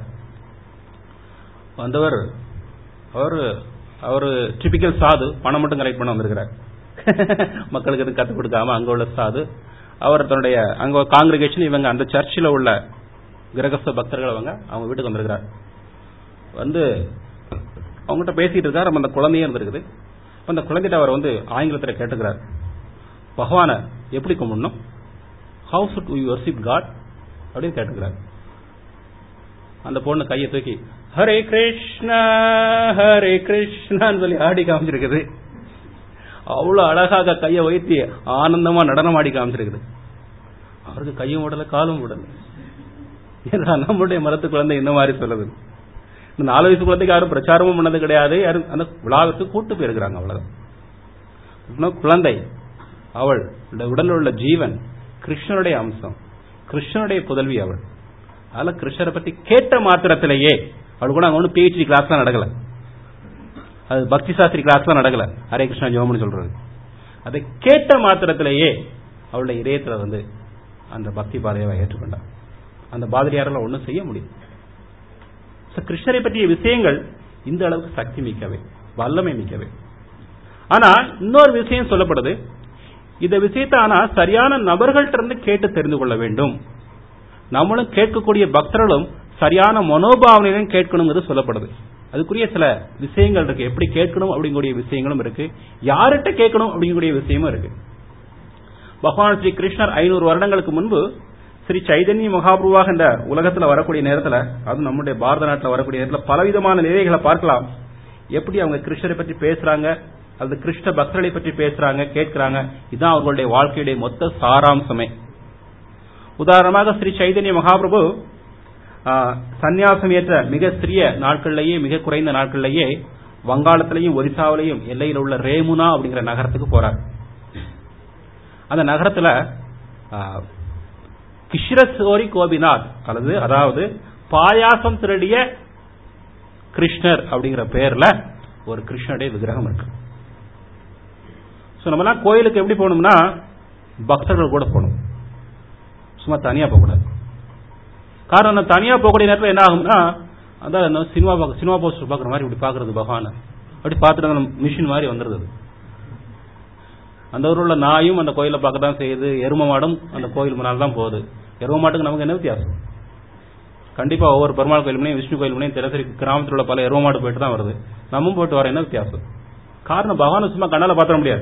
வந்தவர் அவர் அவர் டிபிக்கல் சாது பணம் மட்டும் கலெக்ட் பண்ண வந்திருக்கிறார் மக்களுக்கு எதுவும் கற்றுக் கொடுக்காம அங்க உள்ள சாது அவர் தன்னுடைய அங்க காங்கிரிகேஷன் இவங்க அந்த சர்ச்சில் உள்ள கிரகஸ்த பக்தர்கள் அவங்க அவங்க வீட்டுக்கு வந்திருக்கிறார் வந்து அவங்ககிட்ட பேசிட்டு இருக்கார் அந்த குழந்தையும் இருந்திருக்குது அந்த குழந்தைகிட்ட அவர் வந்து ஆங்கிலத்தில் கேட்டுக்கிறார் பகவான எப்படி கும்பிடணும் how should we worship God அப்படின்னு கேட்டுக்கிறார் அந்த பொண்ணு கையை தூக்கி ஹரே கிருஷ்ணா ஹரே கிருஷ்ணான்னு சொல்லி ஆடி காமிச்சிருக்குது அவ்வளவு அழகாக கையை வைத்து ஆனந்தமா நடனம் ஆடி காமிச்சிருக்குது அவருக்கு கையும் விடல காலும் விடல ஏன்னா நம்மளுடைய மரத்து குழந்தை இந்த மாதிரி சொல்லுது இந்த நாலு வயசு குழந்தைக்கு யாரும் பிரச்சாரமும் பண்ணது கிடையாது யாரும் அந்த விழாவிற்கு கூட்டு போயிருக்கிறாங்க அவ்வளவுதான் குழந்தை அவள் உடலில் உள்ள ஜீவன் கிருஷ்ணனுடைய அம்சம் கிருஷ்ணனுடைய புதல்வி அவள் அதனால கிருஷ்ணரை பத்தி கேட்ட மாத்திரத்திலேயே அவள் கூட அங்க ஒன்றும் பிஹெச்டி கிளாஸ்லாம் நடக்கல அது பக்தி சாஸ்திரி கிளாஸ்லாம் நடக்கல ஹரே கிருஷ்ணா ஜோம்னு சொல்றது அதை கேட்ட மாத்திரத்திலேயே அவளுடைய இதயத்துல வந்து அந்த பக்தி பாதையை ஏற்றுக்கொண்டார் அந்த பாதிரியாரால் ஒன்றும் செய்ய முடியும் கிருஷ்ணரை பற்றிய விஷயங்கள் இந்த அளவுக்கு சக்தி மிக்கவை வல்லமை மிக்கவை ஆனா இன்னொரு விஷயம் சொல்லப்படுது இந்த விஷயத்தை ஆனா சரியான நபர்கள்ட்ட இருந்து கேட்டு தெரிந்து கொள்ள வேண்டும் நம்மளும் கேட்கக்கூடிய பக்தர்களும் சரியான மனோபாவனையுடன் கேட்கணுங்கிறது சொல்லப்படுது அதுக்குரிய சில விஷயங்கள் இருக்கு எப்படி கேட்கணும் அப்படிங்கக்கூடிய விஷயங்களும் இருக்கு யார்கிட்ட கேட்கணும் அப்படிங்கக்கூடிய விஷயமும் இருக்கு பகவான் ஸ்ரீ கிருஷ்ணர் ஐநூறு வருடங்களுக்கு முன்பு ஸ்ரீ சைதன்ய மகாபுருவாக இந்த உலகத்துல வரக்கூடிய நேரத்துல அது நம்முடைய பாரத நாட்டில் வரக்கூடிய நேரத்தில் பலவிதமான நிலைகளை பார்க்கலாம் எப்படி அவங்க கிருஷ்ணரை பற்றி பேசுறாங்க அது கிருஷ்ண பக்தர்களை பற்றி பேசுறாங்க கேட்கிறாங்க இதுதான் அவர்களுடைய வாழ்க்கையுடைய மொத்த சாராம்சமே உதாரணமாக ஸ்ரீ சைதன்ய மகாபிரபு சந்நியாசம் ஏற்ற மிக சிறிய நாட்கள்லேயே மிக குறைந்த நாட்கள்லேயே வங்காளத்திலையும் ஒரிசாவிலையும் எல்லையில் உள்ள ரேமுனா அப்படிங்கிற நகரத்துக்கு போறார் அந்த நகரத்துல கிஷ்ரசோரி கோபிநாத் அல்லது அதாவது பாயாசம் திருடிய கிருஷ்ணர் அப்படிங்கிற பேர்ல ஒரு கிருஷ்ணனுடைய விக்கிரகம் இருக்கு நம்மலாம் கோயிலுக்கு எப்படி போகணும்னா பக்தர்கள் கூட போகணும் சும்மா தனியா போகக்கூடாது காரணம் தனியா போகக்கூடிய நேரத்தில் என்ன ஆகும்னா அதான் சினிமா பார்க்க சினிமா போஸ்டர் பார்க்குற மாதிரி இப்படி பார்க்கறது பகவான அப்படி பார்த்துட்டு மிஷின் மாதிரி வந்துருது அந்த ஊரில் உள்ள நாயும் அந்த கோயிலை பார்க்க தான் செய்யுது எரும மாடும் அந்த கோயில் முன்னால் தான் போகுது எரும மாட்டுக்கு நமக்கு என்ன வித்தியாசம் கண்டிப்பா ஒவ்வொரு பெருமாள் கோயில் முனையும் விஷ்ணு கோயில் முனையும் தினசரி கிராமத்தில் உள்ள பல எரும மாடு போயிட்டு தான் வருது நம்மும் போயிட்டு வர என்ன வித்தியாசம் காரணம் பகவானை சும்மா கண்ணால பாத்திர முடியாது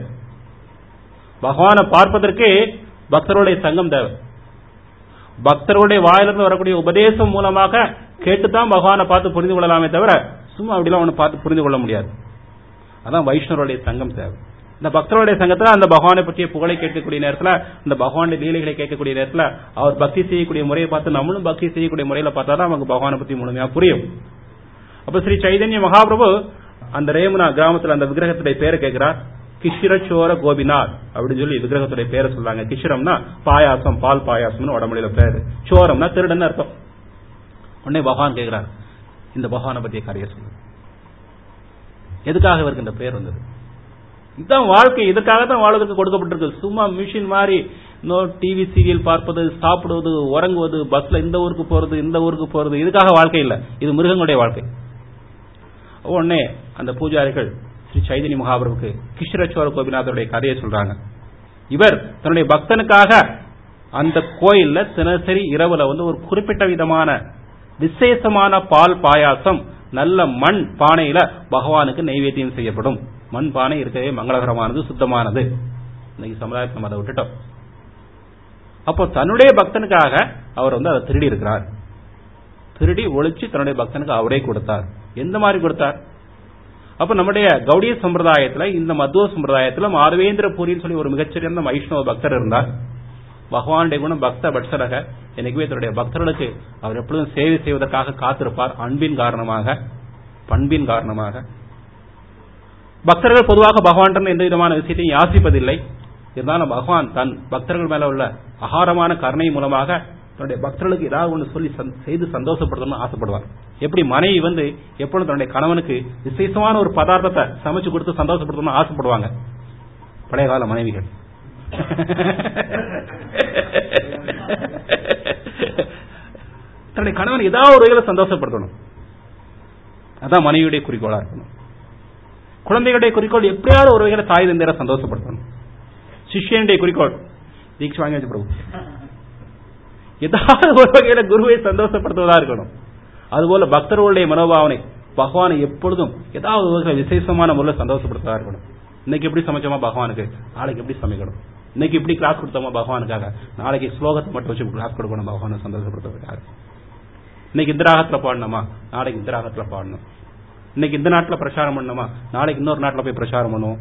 பகவானை பார்ப்பதற்கு பக்தருடைய சங்கம் தேவை பக்தர்களுடைய வாயிலிருந்து வரக்கூடிய உபதேசம் மூலமாக கேட்டுத்தான் பகவானை பார்த்து புரிந்து கொள்ளலாமே தவிர சும்மா அப்படிலாம் ஒன்று பார்த்து புரிந்து கொள்ள முடியாது அதான் வைஷ்ணவருடைய சங்கம் தேவை இந்த பக்தருடைய சங்கத்துல அந்த பகவானை பற்றிய புகழை கேட்கக்கூடிய நேரத்துல இந்த பகவானுடைய லீலைகளை கேட்கக்கூடிய நேரத்துல அவர் பக்தி செய்யக்கூடிய முறையை பார்த்து நம்மளும் பக்தி செய்யக்கூடிய முறையில பார்த்தா தான் நமக்கு பகவானை பத்தி முழுமையா புரியும் அப்ப ஸ்ரீ சைதன்ய மகாபிரபு அந்த ரேமுனா கிராமத்துல அந்த விக்கிரகத்துடைய பேரை கேட்கிறார் கிஷிரச்சோர கோபிநாத் அப்படின்னு சொல்லி விக்கிரகத்துடைய பேரை சொல்றாங்க கிஷிரம்னா பாயாசம் பால் பாயாசம்னு உடம்புல பேரு சோரம்னா திருடன் அர்த்தம் உடனே பகவான் கேட்கிறார் இந்த பகவானை பற்றிய கரையை சொல்லு எதுக்காக இவருக்கு இந்த பேர் வந்தது இதுதான் வாழ்க்கை இதுக்காக தான் வாழ்வதற்கு கொடுக்கப்பட்டிருக்கு சும்மா மிஷின் மாதிரி இன்னும் டிவி சீரியல் பார்ப்பது சாப்பிடுவது உறங்குவது பஸ்ல இந்த ஊருக்கு போறது இந்த ஊருக்கு போறது இதுக்காக வாழ்க்கை இல்ல இது மிருகங்களுடைய வாழ்க்கை உடனே அந்த பூஜாரிகள் ஸ்ரீ சைதன்ய மகாபுரவுக்கு கிருஷ்ணரச்சோர கோபிநாதருடைய கதையை சொல்றாங்க இவர் தன்னுடைய பக்தனுக்காக அந்த கோயில்ல தினசரி இரவுல வந்து ஒரு குறிப்பிட்ட விதமான விசேஷமான பால் பாயாசம் நல்ல மண் பானையில பகவானுக்கு நைவேத்தியம் செய்யப்படும் மண் பானை இருக்கவே மங்களகரமானது சுத்தமானது இன்னைக்கு சமுதாயத்தில் நம்ம அதை விட்டுட்டோம் அப்போ தன்னுடைய பக்தனுக்காக அவர் வந்து அதை திருடி இருக்கிறார் திருடி ஒழிச்சு தன்னுடைய பக்தனுக்கு அவரே கொடுத்தார் எந்த மாதிரி கொடுத்தார் அப்ப நம்முடைய கௌடிய சம்பிரதாயத்துல இந்த மத்துவ சம்பிரதாயத்துல மாதவேந்திர பூரின்னு சொல்லி ஒரு மிகச்சிறந்த வைஷ்ணவ பக்தர் இருந்தார் பகவானுடைய குணம் பக்த பட்சரக எனக்குவே தன்னுடைய பக்தர்களுக்கு அவர் எப்பொழுதும் சேவை செய்வதற்காக காத்திருப்பார் அன்பின் காரணமாக பண்பின் காரணமாக பக்தர்கள் பொதுவாக பகவான் எந்த விதமான விஷயத்தையும் யாசிப்பதில்லை இருந்தாலும் பகவான் தன் பக்தர்கள் மேல உள்ள அகாரமான கருணை மூலமாக தன்னுடைய பக்தர்களுக்கு ஏதாவது ஒன்று சொல்லி சந்- செய்து சந்தோஷப்படுத்தணும்னு ஆசைப்படுவார் எப்படி மனைவி வந்து எப்பொழுதும் தன்னுடைய கணவனுக்கு விசேஷமான ஒரு பதார்த்தத்தை சமைச்சு கொடுத்து சந்தோஷப்படுத்தணும்னு ஆசைப்படுவாங்க பழைய கால மனைவிகள் தன்னுடைய கணவன் ஏதாவது ஒரு வகையில சந்தோஷப்படுத்தணும் அதான் மனைவியுடைய குறிக்கோளா இருக்கணும் குழந்தைகளுடைய குறிக்கோள் எப்படியாவது ஒரு வகையில தாய் தந்தையரை சந்தோஷப்படுத்தணும் சிஷ்யனுடைய குறிக்கோள் தீட்சை வாங்கி வச்சு பிரபு ஏதாவது ஒரு வகையில குருவை சந்தோஷப்படுத்துவதா இருக்கணும் அதுபோல பக்தர்களுடைய மனோபாவனை பகவானை எப்பொழுதும் ஏதாவது ஒரு வகையில விசேஷமான முறையில் சந்தோஷப்படுத்துவதா இருக்கணும் இன்னைக்கு எப்படி சமைச்சோமா பகவானுக்கு நாளைக்கு எப்படி சமைக்கணும் இன்னைக்கு இப்படி கிளாஸ் கொடுத்தோமா பகவானுக்காக நாளைக்கு ஸ்லோகத்தை மட்டும் வச்சு கிளாஸ் கொடுக்கணும் பகவானை சந்தோஷப்படுத்துவதற்காக இன்னைக்கு இந்த ராகத்துல பாடணுமா நாளைக்கு இந்த ராகத்துல பாடணும் இன்னைக்கு இந்த நாட்டுல பிரச்சாரம் பண்ணணுமா நாளைக்கு இன்னொரு நாட்டுல போய் பிரச்சாரம் பண்ணுவோம்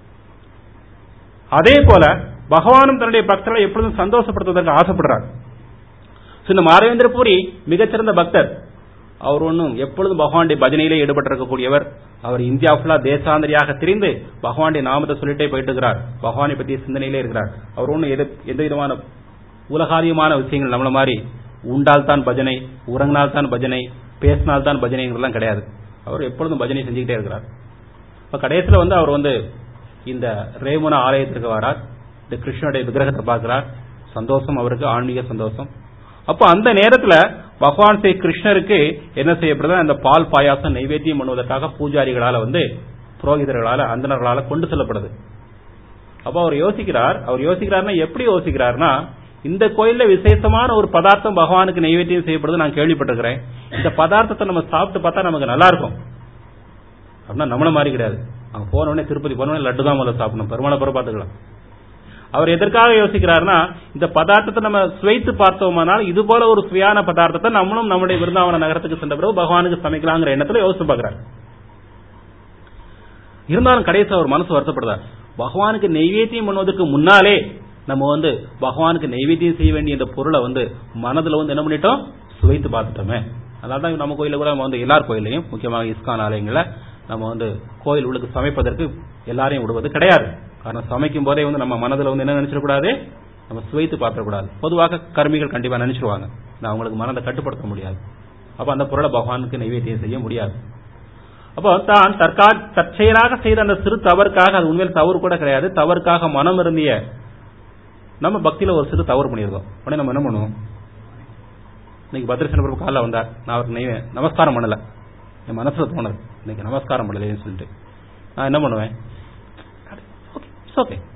அதே போல பகவானும் தன்னுடைய பக்தர்களை எப்பொழுதும் சந்தோஷப்படுத்துவதற்கு ஆசைப்படுறார் So, இந்த மாரவேந்திர பூரி மிகச்சிறந்த பக்தர் அவர் ஒன்றும் எப்பொழுதும் பகவானுடைய பஜனையிலே ஈடுபட்டிருக்கக்கூடியவர் அவர் இந்தியா ஃபுல்லா தேசாந்திரியாக திரிந்து பகவானுடைய நாமத்தை சொல்லிட்டே போயிட்டு இருக்கிறார் பகவானை பற்றிய சிந்தனையிலே இருக்கிறார் அவர் ஒன்றும் எது எந்த விதமான உலகாரியமான விஷயங்கள் நம்மள மாதிரி உண்டால் தான் பஜனை உறங்கினால் தான் பஜனை பேசினால் தான் பஜனைங்கிறதெல்லாம் கிடையாது அவர் எப்பொழுதும் பஜனை செஞ்சுக்கிட்டே இருக்கிறார் இப்ப கடைசியில் வந்து அவர் வந்து இந்த ரேமுனா ஆலயத்திற்கு வரார் இந்த கிருஷ்ணனுடைய விக்கிரகத்தை பார்க்கிறார் சந்தோஷம் அவருக்கு ஆன்மீக சந்தோஷம் அப்போ அந்த நேரத்துல பகவான் ஸ்ரீ கிருஷ்ணருக்கு என்ன செய்யப்படுது அந்த பால் பாயாசம் நைவேத்தியம் பண்ணுவதற்காக பூஜாரிகளால வந்து புரோகிதர்களால அந்தனர்களால கொண்டு செல்லப்படுது அப்போ அவர் யோசிக்கிறார் அவர் யோசிக்கிறார்னா எப்படி யோசிக்கிறார்னா இந்த கோயில்ல விசேஷமான ஒரு பதார்த்தம் பகவானுக்கு நைவேத்தியம் செய்யப்படுது நான் கேள்விப்பட்டிருக்கிறேன் இந்த பதார்த்தத்தை நம்ம சாப்பிட்டு பார்த்தா நமக்கு நல்லா இருக்கும் அப்படின்னா நம்மள மாதிரி கிடையாது அங்க போன உடனே திருப்பதி போன உடனே லட்டு தான் முதல்ல சாப்பிடணும் பெருமாளை பிற பார்த்துக்கலாம் அவர் எதற்காக யோசிக்கிறார்னா இந்த பதார்த்தத்தை நம்ம சுவைத்து பார்த்தோமானால் இது போல ஒரு சுவையான பதார்த்தத்தை நம்மளும் நம்முடைய விருந்தாவன நகரத்துக்கு சென்ற பிறகு பகவானுக்கு சமைக்கலாங்கிற எண்ணத்துல யோசிச்சு பார்க்கிறார் இருந்தாலும் கடைசி அவர் மனசு வருத்தப்படுறார் பகவானுக்கு நெய்வேத்தியம் பண்ணுவதற்கு முன்னாலே நம்ம வந்து பகவானுக்கு நெய்வேத்தியம் செய்ய வேண்டிய இந்த பொருளை வந்து மனதுல வந்து என்ன பண்ணிட்டோம் சுவைத்து பார்த்துட்டோமே அதனால தான் நம்ம கோயில கூட நம்ம வந்து எல்லார் கோயிலையும் முக்கியமாக இஸ்கான் ஆலயங்கள நம்ம வந்து கோயில் உள்ளுக்கு சமைப்பதற்கு எல்லாரையும் விடுவது கிடையாது காரணம் சமைக்கும் போதே வந்து நம்ம மனதுல வந்து என்ன நினைச்சிடக்கூடாது நம்ம சுவைத்து பார்த்துடக்கூடாது பொதுவாக கர்மிகள் கண்டிப்பா நினைச்சிருவாங்க நான் அவங்களுக்கு மனதை கட்டுப்படுத்த முடியாது அப்ப அந்த பொருளை பகவானுக்கு நைவேத்தியம் செய்ய முடியாது அப்போ தான் தற்கா தற்செயலாக செய்த அந்த சிறு தவறுக்காக அது உண்மையில் தவறு கூட கிடையாது தவறுக்காக மனம் இருந்திய நம்ம பக்தியில ஒரு சிறு தவறு பண்ணியிருக்கோம் உடனே நம்ம என்ன பண்ணுவோம் இன்னைக்கு பத்ரசன பிரபு காலைல வந்தார் நான் அவருக்கு நெய் நமஸ்காரம் பண்ணல என் மனசுல தோணுது இன்னைக்கு நமஸ்காரம் பண்ணலைன்னு சொல்லிட்டு நான் என்ன பண்ணுவேன் ஓகே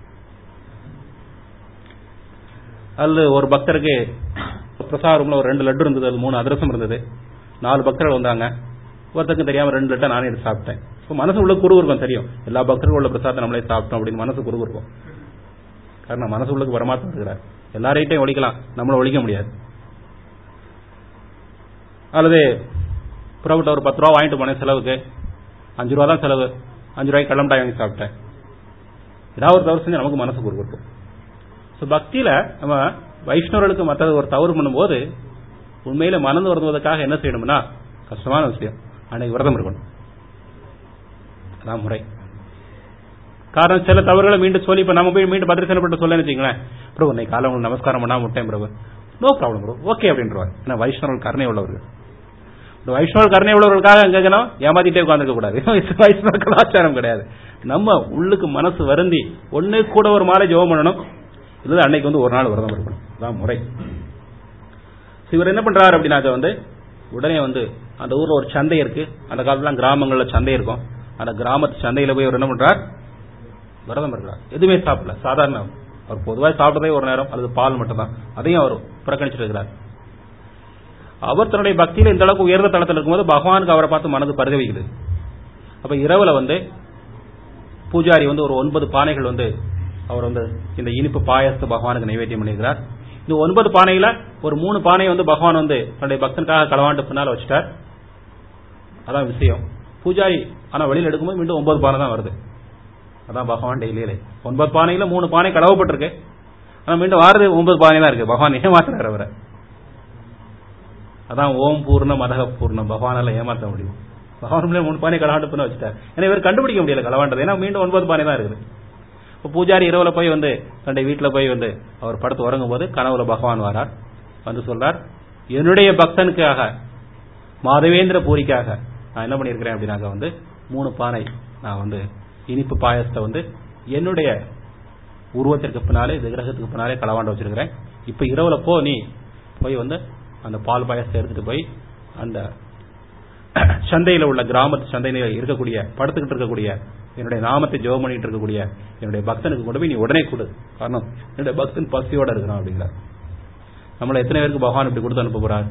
அதுல ஒரு பக்தருக்கு பிரசாத ரூம்ல ஒரு ரெண்டு லட்டு இருந்தது அது மூணு அதிரசம் இருந்தது நாலு பக்தர்கள் வந்தாங்க ஒருத்தருக்கும் தெரியாம ரெண்டு லட்டை நானே எடுத்து சாப்பிட்டேன் இப்போ மனசு உள்ள குரு இருக்கும் தெரியும் எல்லா பக்தர்களும் உள்ள பிரசாதத்தை நம்மளே சாப்பிட்டோம் அப்படின்னு மனசு குரு இருக்கும் காரணம் மனசு உள்ளுக்கு வரமாத்தான் இருக்கிறார் எல்லாரையும் ஒழிக்கலாம் நம்மள ஒழிக்க முடியாது அல்லது புறப்பட்ட ஒரு பத்து ரூபா வாங்கிட்டு போனேன் செலவுக்கு அஞ்சு ரூபா தான் செலவு அஞ்சு ரூபாய்க்கு கடலமிட்டாய் வாங்கி சாப்பிட்டேன் ஏதாவது ஒரு தவறு செஞ்சு நமக்கு மனசு கொடுக்கும் ஸோ பக்தியில நம்ம வைஷ்ணவர்களுக்கு மற்றது ஒரு தவறு பண்ணும்போது உண்மையில மனது வருவதற்காக என்ன செய்யணும்னா கஷ்டமான விஷயம் அன்னைக்கு விரதம் இருக்கணும் அதான் முறை காரணம் சில தவறுகளை மீண்டும் சொல்லி இப்ப நம்ம போய் மீண்டும் பத்திர செல்லப்பட்டு சொல்ல வச்சுங்களேன் ப்ரோ இன்னைக்கு காலை உங்களுக்கு நமஸ்காரம் பண்ணாம விட்டேன் bro no problem bro okay அப்படின்றவார் ஏன்னா வைஷ்ணவர்கள் கருணை உள்ளவர்கள் இந்த வைஷ்ணவ கருணை உள்ளவர்களுக்காக எங்க ஜனம் ஏமாத்திட்டே உட்காந்துருக்க கூடாது வைஷ்ணவ கலாச்சாரம் கிடையாது நம்ம உள்ளுக்கு மனசு வருந்தி ஒண்ணு கூட ஒரு மாலை ஜெபம் பண்ணணும் இல்லது அன்னைக்கு வந்து ஒரு நாள் விரதம் இருக்கணும் அதான் முறை இவர் என்ன பண்றாரு அப்படின்னாக்க வந்து உடனே வந்து அந்த ஊர்ல ஒரு சந்தை இருக்கு அந்த காலத்துல கிராமங்கள்ல சந்தை இருக்கும் அந்த கிராமத்து சந்தையில போய் அவர் என்ன பண்றார் விரதம் இருக்கிறார் எதுவுமே சாப்பிடல சாதாரண அவர் பொதுவாக சாப்பிட்டதே ஒரு நேரம் அல்லது பால் மட்டும்தான் அதையும் அவர் புறக்கணிச்சிட்டு இருக்கிறார் அவர் தன்னுடைய பக்தியில இந்த அளவுக்கு உயர்ந்த தளத்தில் இருக்கும்போது பகவானுக்கு அவரை பார்த்து மனது பரிதவிக்குது அப்ப இரவுல வந்து பூஜாரி வந்து ஒரு ஒன்பது பானைகள் வந்து அவர் வந்து இந்த இனிப்பு பாயசத்தை பகவானுக்கு நைவேத்தியம் பண்ணியிருக்கிறார் இந்த ஒன்பது பானையில ஒரு மூணு பானையை வந்து பகவான் வந்து தன்னுடைய பக்தனுக்காக களவாண்டு பின்னால வச்சுட்டார் அதான் விஷயம் பூஜாரி ஆனா வெளியில எடுக்கும்போது மீண்டும் ஒன்பது பானை தான் வருது அதான் பகவான் டெய்லியிலே ஒன்பது பானையில மூணு பானை களவப்பட்டிருக்கு ஆனா மீண்டும் வாரது ஒன்பது பானை தான் இருக்கு பகவான் ஏமாத்துறாரு அவரை அதான் ஓம் பூர்ணம் அதக பூர்ணம் பகவானால ஏமாற்ற முடியும் பகவான் மூணு பானை களவாண்டு பண்ண வச்சுட்டார் ஏன்னா இவர் கண்டுபிடிக்க முடியல களவாண்டது ஏன்னா மீண்டும் ஒன்பது பானை தான் இருக்குது இப்போ பூஜாரி இரவுல போய் வந்து தன்னுடைய வீட்டுல போய் வந்து அவர் படுத்து உறங்கும் போது கனவுல பகவான் வரார் வந்து சொல்றார் என்னுடைய பக்தனுக்காக மாதவேந்திர பூரிக்காக நான் என்ன பண்ணியிருக்கிறேன் அப்படின்னாக்க வந்து மூணு பானை நான் வந்து இனிப்பு பாயசத்தை வந்து என்னுடைய உருவத்திற்கு பின்னாலே விக்கிரகத்துக்கு பின்னாலே களவாண்ட வச்சிருக்கிறேன் இப்ப இரவுல போ நீ போய் வந்து அந்த பால் பாயசத்தை எடுத்துட்டு போய் அந்த சந்தையில உள்ள கிராமத்து சந்தையில இருக்கக்கூடிய படுத்துக்கிட்டு இருக்கக்கூடிய என்னுடைய நாமத்தை ஜெபம் பண்ணிட்டு இருக்கக்கூடிய என்னுடைய பக்தனுக்கு கொண்டு போய் நீ உடனே கொடு காரணம் என்னுடைய பக்தன் பசியோட இருக்கிறான் அப்படிங்கிறார் நம்மள எத்தனை பேருக்கு பகவான் இப்படி கொடுத்து அனுப்ப போறார்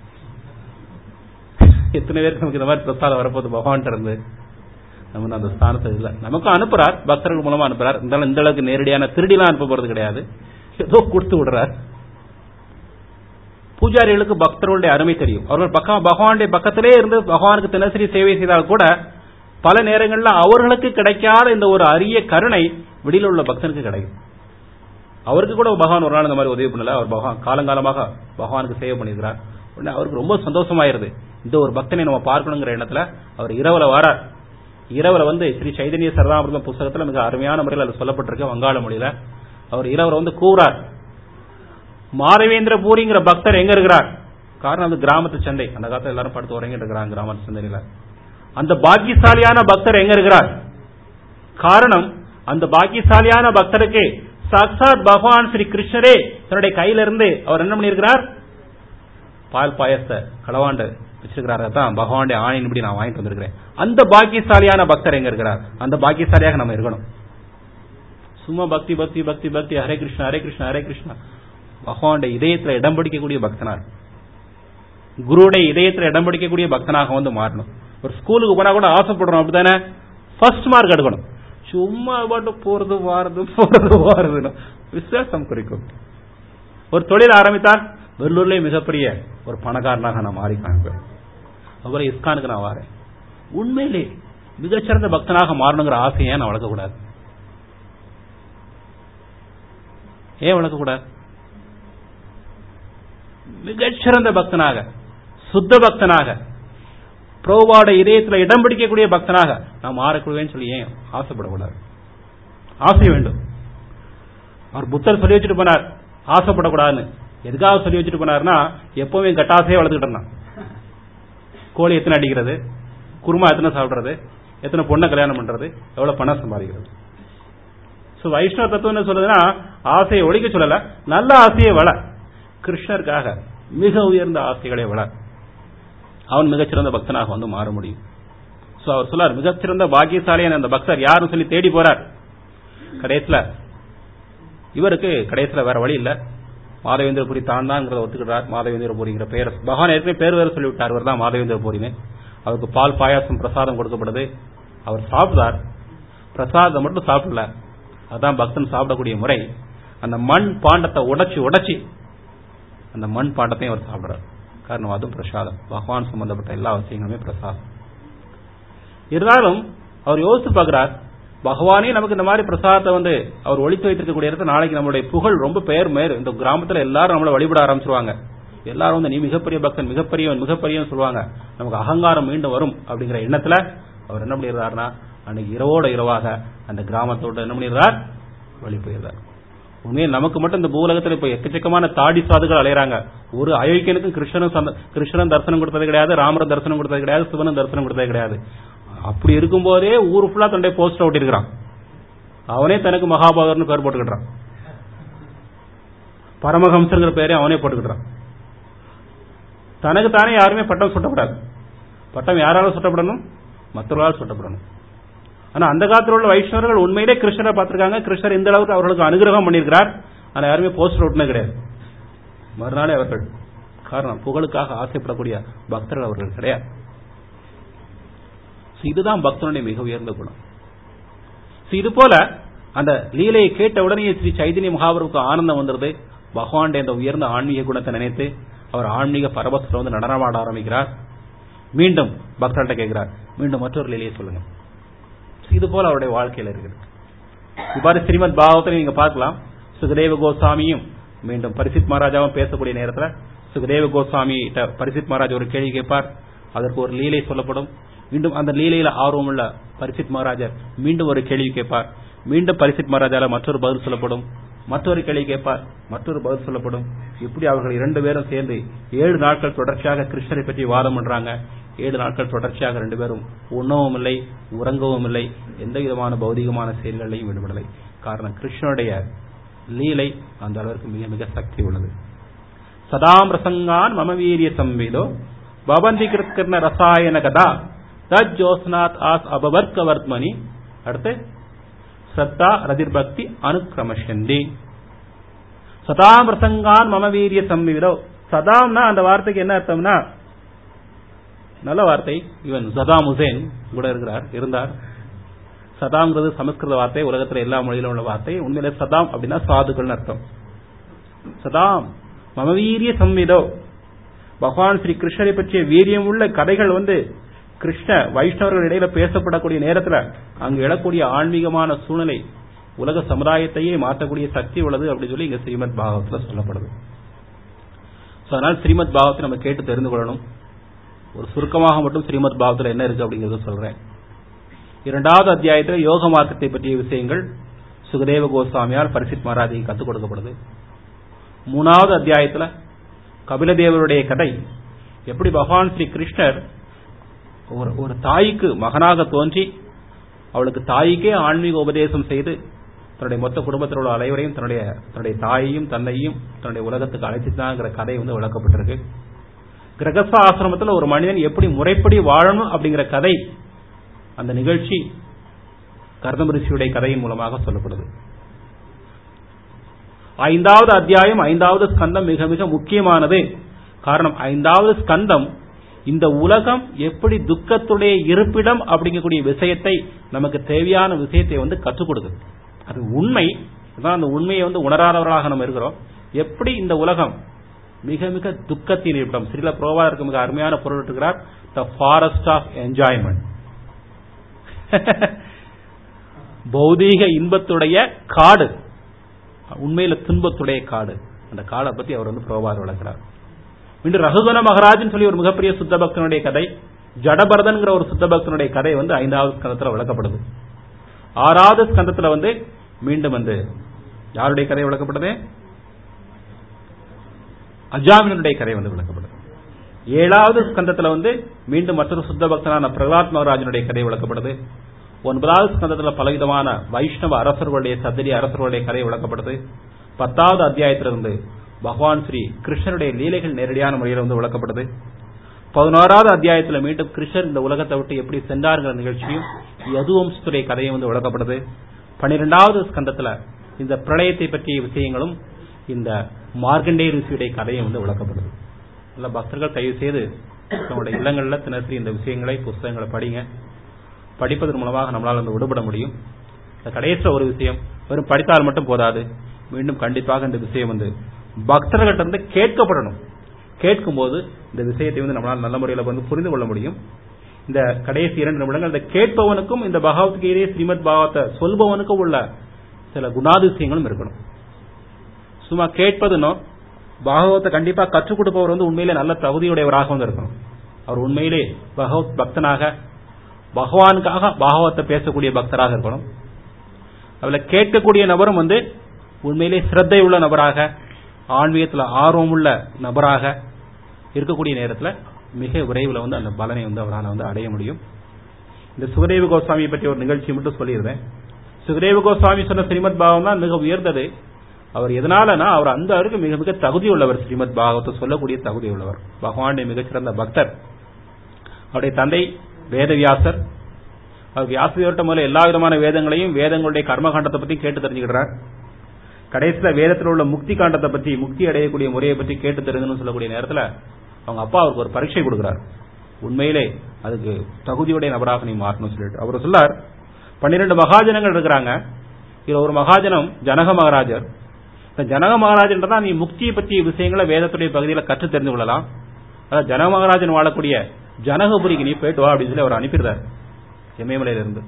எத்தனை பேருக்கு நமக்கு இந்த மாதிரி பிரசாதம் வரப்போகுது பகவான் இருந்து நம்ம அந்த ஸ்தானத்தை இல்ல நமக்கும் அனுப்புறார் பக்தர்கள் மூலமா அனுப்புறார் இருந்தாலும் இந்த அளவுக்கு நேரடியான திருடிலாம் அனுப்ப போறது கிடையாது ஏதோ கொடுத்து விடுறார் பூஜாரிகளுக்கு பக்தர்களுடைய அருமை தெரியும் அவர்கள் பக்கம் பகவானுடைய பக்கத்திலே இருந்து பகவானுக்கு தினசரி சேவை செய்தால் கூட பல நேரங்கள்ல அவர்களுக்கு கிடைக்காத இந்த ஒரு அரிய கருணை வெளியில உள்ள பக்தனுக்கு கிடைக்கும் அவருக்கு கூட பகவான் ஒரு நாள் இந்த மாதிரி உதவி பண்ணல அவர் பகவான் காலங்காலமாக பகவானுக்கு சேவை பண்ணியிருக்கிறார் உடனே அவருக்கு ரொம்ப சந்தோஷமாயிருது இந்த ஒரு பக்தனை நம்ம பார்க்கணுங்கிற எண்ணத்துல அவர் இரவுல வரார் இரவுல வந்து ஸ்ரீ சைதன்ய சரதாமிரதம் புஸ்தகத்துல மிக அருமையான முறையில் அது சொல்லப்பட்டிருக்கு வங்காள மொழியில அவர் இரவுல வந்து கூறார் மாதவேந்திர பூரிங்கிற பக்தர் எங்க இருக்கிறார் காரணம் அது கிராமத்து சந்தை அந்த காலத்துல எல்லாரும் படுத்து உறங்கிட்டு இருக்கிறாங்க கிராமத்து சந்தையில அந்த பாக்கியசாலியான பக்தர் எங்க இருக்கிறார் காரணம் அந்த பாக்கியசாலியான பக்தருக்கு சாக்சாத் பகவான் ஸ்ரீ கிருஷ்ணரே தன்னுடைய கையில இருந்து அவர் என்ன பண்ணியிருக்கிறார் பால் பாயசத்தை களவாண்டு வச்சிருக்கிறாரு தான் பகவானுடைய ஆணையின்படி நான் வாங்கிட்டு வந்திருக்கிறேன் அந்த பாக்கியசாலியான பக்தர் எங்க இருக்கிறார் அந்த பாக்கியசாலியாக நம்ம இருக்கணும் சும்மா பக்தி பக்தி பக்தி பக்தி ஹரே கிருஷ்ணா ஹரே கிருஷ்ணா ஹரே கிருஷ்ணா பகவானுடைய இதயத்துல இடம் பிடிக்கக்கூடிய பக்தனார் குருவுடைய இதயத்துல இடம் பிடிக்கக்கூடிய பக்தனாக வந்து மாறணும் ஒரு ஸ்கூலுக்கு போனா கூட ஆசைப்படுறோம் அப்படித்தானே ஃபர்ஸ்ட் மார்க் எடுக்கணும் சும்மா பாட்டு போறது வாரது போறது வாரது விசுவாசம் குறிக்கும் ஒரு தொழில் ஆரம்பித்தால் வெள்ளூர்லயே மிகப்பெரிய ஒரு பணக்காரனாக நான் மாறி காண்பேன் அப்புறம் இஸ்கானுக்கு நான் வாரேன் உண்மையிலே மிகச்சிறந்த பக்தனாக மாறணுங்கிற ஆசையை நான் வளர்க்கக்கூடாது ஏன் வளர்க்கக்கூடாது மிகச்சிறந்த பக்தனாக சுத்த பக்தனாக புரோவாட இதயத்தில் இடம் பிடிக்கக்கூடிய பக்தனாக நான் மாறக்கூடுவேன்னு சொல்லி ஏன் ஆசைப்படக்கூடாது ஆசை வேண்டும் அவர் புத்தர் சொல்லி வச்சுட்டு போனார் ஆசைப்படக்கூடாதுன்னு எதுக்காக சொல்லி வச்சுட்டு போனார்னா எப்பவுமே கட்டாசையே வளர்த்துக்கிட்டு இருந்தான் கோழி எத்தனை அடிக்கிறது குருமா எத்தனை சாப்பிடுறது எத்தனை பொண்ணை கல்யாணம் பண்றது எவ்வளவு பணம் சம்பாதிக்கிறது சோ வைஷ்ணவ தத்துவம் என்ன சொல்லுதுன்னா ஆசையை ஒழிக்க சொல்லல நல்ல ஆசையை வள கிருஷ்ணருக்காக மிக உயர்ந்த ஆசைகளை வள அவன் மிகச்சிறந்த பக்தனாக வந்து மாற முடியும் சோ அவர் சொல்லார் மிகச்சிறந்த பாக்கியசாலியான அந்த பக்தர் யாருன்னு சொல்லி தேடி போறார் கடைசியில இவருக்கு கடைசியில வேற வழி இல்ல மாதவேந்திரபுரி தான் தான் ஒத்துக்கிறார் மாதவேந்திரபுரிங்கிற பெயர் பகவான் ஏற்கனவே பேர் வேற சொல்லிவிட்டார் இவர் தான் மாதவேந்திரபுரின்னு அவருக்கு பால் பாயாசம் பிரசாதம் கொடுக்கப்படுது அவர் சாப்பிட்டார் பிரசாதம் மட்டும் சாப்பிடல அதான் பக்தன் சாப்பிடக்கூடிய முறை அந்த மண் பாண்டத்தை உடைச்சு உடைச்சு அந்த மண் பாண்டத்தையும் அவர் சாப்பிடுறார் காரணம் அதுவும் பிரசாதம் பகவான் சம்பந்தப்பட்ட எல்லா விஷயங்களுமே பிரசாதம் இருந்தாலும் அவர் யோசித்து பார்க்கிறார் பகவானே நமக்கு இந்த மாதிரி பிரசாதத்தை வந்து அவர் ஒழித்து வைத்திருக்கக்கூடிய இடத்துல நாளைக்கு நம்மளுடைய புகழ் ரொம்ப பெயர் மேர் இந்த கிராமத்துல எல்லாரும் நம்மளை வழிபட ஆரம்பிச்சிருவாங்க எல்லாரும் வந்து நீ மிகப்பெரிய பக்தன் மிகப்பெரியவன் மிகப்பெரியவன் சொல்லுவாங்க நமக்கு அகங்காரம் மீண்டும் வரும் அப்படிங்கிற எண்ணத்துல அவர் என்ன பண்ணிடுறாருன்னா அன்னைக்கு இரவோட இரவாக அந்த கிராமத்தோட என்ன பண்ணிடுறார் வழி போயிடுறார் உண்மையில் நமக்கு மட்டும் இந்த பூலகத்தில் இப்ப எக்கச்சக்கமான தாடி சாதுகள் அலையறாங்க ஒரு அயோக்கியனுக்கும் கிருஷ்ணனும் சந்த- கிருஷ்ணன் தரிசனம் கொடுத்தது கிடையாது ராமர் தரிசனம் கொடுத்தது கிடையாது சிவனும் தரிசனம் கொடுத்தது கிடையாது அப்படி இருக்கும்போதே ஊர் ஃபுல்லா தன்னுடைய போஸ்டர் ஒட்டி இருக்கிறான் அவனே தனக்கு மகாபாகர்னு பேர் போட்டுக்கிட்டான் பரமஹம்சங்கிற பேரே அவனே போட்டுக்கிட்டான் தனக்கு தானே யாருமே பட்டம் சுட்டப்படாது பட்டம் யாரால சுட்டப்படணும் மற்றவர்களால் சுட்டப்படணும் ஆனா அந்த காலத்தில் உள்ள வைஷ்ணவர்கள் உண்மையிலே கிருஷ்ணரை பார்த்திருக்காங்க கிருஷ்ணர் இந்த அளவுக்கு அவர்களுக்கு அனுகிரகம் பண்ணியிருக்கிறார் ஆனா யாருமே போஸ்டர் ஒட்டினது கிடையாது மறுநாளே அவர்கள் காரணம் புகழுக்காக ஆசைப்படக்கூடிய பக்தர்கள் அவர்கள் கிடையாது So, இதுதான் பக்தனுடைய மிக உயர்ந்த குணம் So, இது போல அந்த லீலையை கேட்ட உடனே ஸ்ரீ சைதன்ய மகாபுருக்கு ஆனந்தம் வந்துருது பகவானுடைய அந்த உயர்ந்த ஆன்மீக குணத்தை நினைத்து அவர் ஆன்மீக பரபசத்தில் வந்து நடனமாட ஆரம்பிக்கிறார் மீண்டும் பக்தர்கிட்ட கேட்கிறார் மீண்டும் மற்றொரு லீலையை சொல்லுங்க So, இது போல அவருடைய வாழ்க்கையில இருக்குது இவ்வாறு ஸ்ரீமத் பாகவத்தில் நீங்க பார்க்கலாம் சுகதேவ கோசாமியும் மீண்டும் பரிசித் மகாராஜாவும் பேசக்கூடிய நேரத்தில் சுகதேவ கோசாமி பரிசித் மகாராஜ் ஒரு கேள்வி கேட்பார் அதற்கு ஒரு லீலை சொல்லப்படும் மீண்டும் அந்த லீலையில ஆர்வமுள்ள பரிசித் மகாராஜர் மீண்டும் ஒரு கேள்வி கேட்பார் மீண்டும் பரிசித் மகாராஜால மற்றொரு பதில் சொல்லப்படும் மற்றொரு கேள்வி கேட்பார் மற்றொரு பதில் சொல்லப்படும் இப்படி அவர்கள் இரண்டு பேரும் சேர்ந்து ஏழு நாட்கள் தொடர்ச்சியாக கிருஷ்ணரை பற்றி வாதம் பண்றாங்க ஏழு நாட்கள் தொடர்ச்சியாக ரெண்டு பேரும் உண்ணவும் இல்லை உறங்கவும் இல்லை எந்த விதமான பௌதிகமான செயல்களையும் ஈடுபடலை காரணம் கிருஷ்ணனுடைய லீலை அந்த அளவிற்கு மிக மிக சக்தி உள்ளது சதாம் ரசங்கான் மம வீரிய சம்விதோ பவந்தி கிருத்கிருஷ்ண ரசாயன கதா தத் ஜோஸ்நாத் ஆஸ் அபவர்க்க வர்த்மனி அடுத்து சத்தா ரதிர்பக்தி அனுக்கிரமஷந்தி சதாம் ரசங்கான் மம வீரிய சம்விதோ சதாம்னா அந்த வார்த்தைக்கு என்ன அர்த்தம்னா நல்ல வார்த்தை இவன் சதாம் ஹுசேன் கூட இருக்கிறார் இருந்தார் சதாம்ங்கிறது சமஸ்கிருத வார்த்தை உலகத்துல எல்லா மொழியிலும் உள்ள வார்த்தை உண்மையில சதாம் அப்படின்னா சாதுகள்னு அர்த்தம் சதாம் மமவீரிய சம்விதோ பகவான் ஸ்ரீ கிருஷ்ணரை பற்றிய வீரியம் உள்ள கதைகள் வந்து கிருஷ்ண வைஷ்ணவர்கள் இடையில பேசப்படக்கூடிய நேரத்துல அங்கு எழக்கூடிய ஆன்மீகமான சூழ்நிலை உலக சமுதாயத்தையே மாற்றக்கூடிய சக்தி உள்ளது அப்படின்னு சொல்லி இங்க ஸ்ரீமத் பாகவத்துல சொல்லப்படுது அதனால ஸ்ரீமத் பாகவத்தை நம்ம கேட்டு தெரிந்து கொள்ளணும் ஒரு சுருக்கமாக மட்டும் ஸ்ரீமத் பாகவத்துல என்ன இருக்கு அப்படிங்கறத சொல்றேன் இரண்டாவது அத்தியாயத்தில் யோக மார்க்கத்தை பற்றிய விஷயங்கள் சுகதேவ கோஸ்வாமியால் பரிசித் மகாராஜைக்கு கத்துக் கொடுக்கப்படுது மூணாவது அத்தியாயத்துல கபிலதேவருடைய கதை எப்படி பகவான் ஸ்ரீ கிருஷ்ணர் ஒரு ஒரு தாய்க்கு மகனாக தோன்றி அவளுக்கு தாய்க்கே ஆன்மீக உபதேசம் செய்து தன்னுடைய மொத்த குடும்பத்தில் உள்ள அனைவரையும் தன்னுடைய தன்னுடைய தாயையும் தன்னையும் தன்னுடைய உலகத்துக்கு அழைச்சிட்டாங்கிற கதை வந்து விளக்கப்பட்டிருக்கு கிரகஸ்த ஆசிரமத்தில் ஒரு மனிதன் எப்படி முறைப்படி வாழணும் அப்படிங்கிற கதை அந்த நிகழ்ச்சி கர்தம ரிஷியுடைய கதையின் மூலமாக சொல்லப்படுது ஐந்தாவது அத்தியாயம் ஐந்தாவது ஸ்கந்தம் மிக மிக முக்கியமானது காரணம் ஐந்தாவது ஸ்கந்தம் இந்த உலகம் எப்படி துக்கத்துடைய இருப்பிடம் அப்படிங்கக்கூடிய விஷயத்தை நமக்கு தேவையான விஷயத்தை வந்து கற்றுக் கொடுக்குது அது உண்மை அதான் அந்த உண்மையை வந்து உணராதவர்களாக நம்ம இருக்கிறோம் எப்படி இந்த உலகம் மிக மிக துக்கத்தின் இருப்பிடம் ஸ்ரீல புரோவாதற்கு மிக அருமையான பொருள் இருக்கிறார் த ஃபாரஸ்ட் ஆஃப் என்ஜாய்மெண்ட் பௌதீக இன்பத்துடைய காடு உண்மையில துன்பத்துடைய காடு அந்த காடை பத்தி அவர் வந்து புரோபார் விளக்குறார் மீண்டும் ரகுகுண மகராஜன் சொல்லி ஒரு மிகப்பெரிய சுத்த பக்தனுடைய கதை ஜடபரதன்கிற ஒரு சுத்த பக்தனுடைய கதை வந்து ஐந்தாவது ஸ்கந்தத்தில் விளக்கப்படுது ஆறாவது ஸ்கந்தத்தில் வந்து மீண்டும் வந்து யாருடைய கதை விளக்கப்படுது அஜாமினுடைய கதை வந்து விளக்கப்படுது ஏழாவது ஸ்கந்தத்தில் வந்து மீண்டும் மற்றொரு சுத்த பக்தனான பிரகலாத் மகராஜனுடைய கதை விளக்கப்படுது ஒன்பதாவது ஸ்கந்தத்தில் பலவிதமான வைஷ்ணவ அரசர்களுடைய சத்திரிய அரசர்களுடைய கதை விளக்கப்படுது பத்தாவது அத்தியாயத்திலிருந்து பகவான் ஸ்ரீ கிருஷ்ணனுடைய லீலைகள் நேரடியான முறையில் வந்து விளக்கப்படுது பதினோராவது அத்தியாயத்தில் மீண்டும் கிருஷ்ணர் இந்த உலகத்தை விட்டு எப்படி சென்றாருங்கிற நிகழ்ச்சியும் யதுவம்சத்துடைய கதையும் வந்து விளக்கப்படுது பன்னிரெண்டாவது ஸ்கந்தத்தில் இந்த பிரளயத்தை பற்றிய விஷயங்களும் இந்த மார்க்கண்டே ரிஷியுடைய கதையும் வந்து விளக்கப்படுது நல்ல பக்தர்கள் தயவு செய்து நம்மளுடைய இல்லங்களில் தினசரி இந்த விஷயங்களை புஸ்தகங்களை படிங்க படிப்பதன் மூலமாக நம்மளால் வந்து விடுபட முடியும் இந்த கடைசியில் ஒரு விஷயம் வெறும் படித்தால் மட்டும் போதாது மீண்டும் கண்டிப்பாக இந்த விஷயம் வந்து பக்தர்கள்ட்ட இருந்து கேட்கப்படணும் கேட்கும்போது இந்த விஷயத்தை வந்து நம்மளால் நல்ல முறையில் வந்து புரிந்து கொள்ள முடியும் இந்த கடைசி இரண்டு நிமிடங்கள் இந்த கேட்பவனுக்கும் இந்த பகவத்கீதை ஸ்ரீமத் பாகவத்தை சொல்பவனுக்கும் உள்ள சில குணாதிசயங்களும் இருக்கணும் சும்மா கேட்பதுனோ பாகவத்தை கண்டிப்பா கற்றுக் கொடுப்பவர் வந்து உண்மையிலே நல்ல தகுதியுடையவராக வந்து இருக்கணும் அவர் உண்மையிலே பகவத் பக்தனாக பகவானுக்காக பாகவத்தை பேசக்கூடிய பக்தராக இருக்கணும் அதுல கேட்கக்கூடிய நபரும் வந்து உண்மையிலே சிரத்தை உள்ள நபராக ஆன்மீகத்தில் ஆர்வம் உள்ள நபராக இருக்கக்கூடிய நேரத்தில் மிக விரைவில் வந்து அந்த பலனை வந்து அவரால் வந்து அடைய முடியும் இந்த சுகதேவ கோஸ்வாமியை பற்றி ஒரு நிகழ்ச்சி மட்டும் சொல்லியிருந்தேன் சுகதேவ கோஸ்வாமி சொன்ன ஸ்ரீமத் பாவம் தான் மிக உயர்ந்தது அவர் எதனாலனா அவர் அந்த அவருக்கு மிக மிக தகுதி உள்ளவர் ஸ்ரீமத் பாகவத்தை சொல்லக்கூடிய தகுதி உள்ளவர் பகவானுடைய மிகச்சிறந்த பக்தர் அவருடைய தந்தை வேதவியாசர் அவர் வியாசதேவர்கிட்ட முதல்ல எல்லா விதமான வேதங்களையும் வேதங்களுடைய கர்மகாண்டத்தை பத்தி கேட்டு தெரிஞ்சுக்கிறார் கடைசியில் வேதத்தில் உள்ள முக்தி காண்டத்தை பற்றி முக்தி அடையக்கூடிய முறையை பற்றி கேட்டு தெரிஞ்சுன்னு சொல்லக்கூடிய நேரத்தில் அவங்க அப்பா அவருக்கு ஒரு பரீட்சை கொடுக்கிறார் உண்மையிலே அதுக்கு தகுதியுடைய நபராக நீ மாறணும் சொல்லிட்டு அவர் சொல்லார் பன்னிரண்டு மகாஜனங்கள் இருக்கிறாங்க இதுல ஒரு மகாஜனம் ஜனக மகாராஜர் இந்த ஜனக மகாராஜன் தான் நீ முக்தியை பற்றிய விஷயங்களை வேதத்துடைய பகுதியில் கற்று தெரிந்து கொள்ளலாம் அதாவது ஜனக மகாராஜன் வாழக்கூடிய ஜனகபுரிக்கு நீ போயிட்டு வா அப்படின்னு சொல்லி அவர் அனுப்பிடுறார் இமயமலையில இருந்து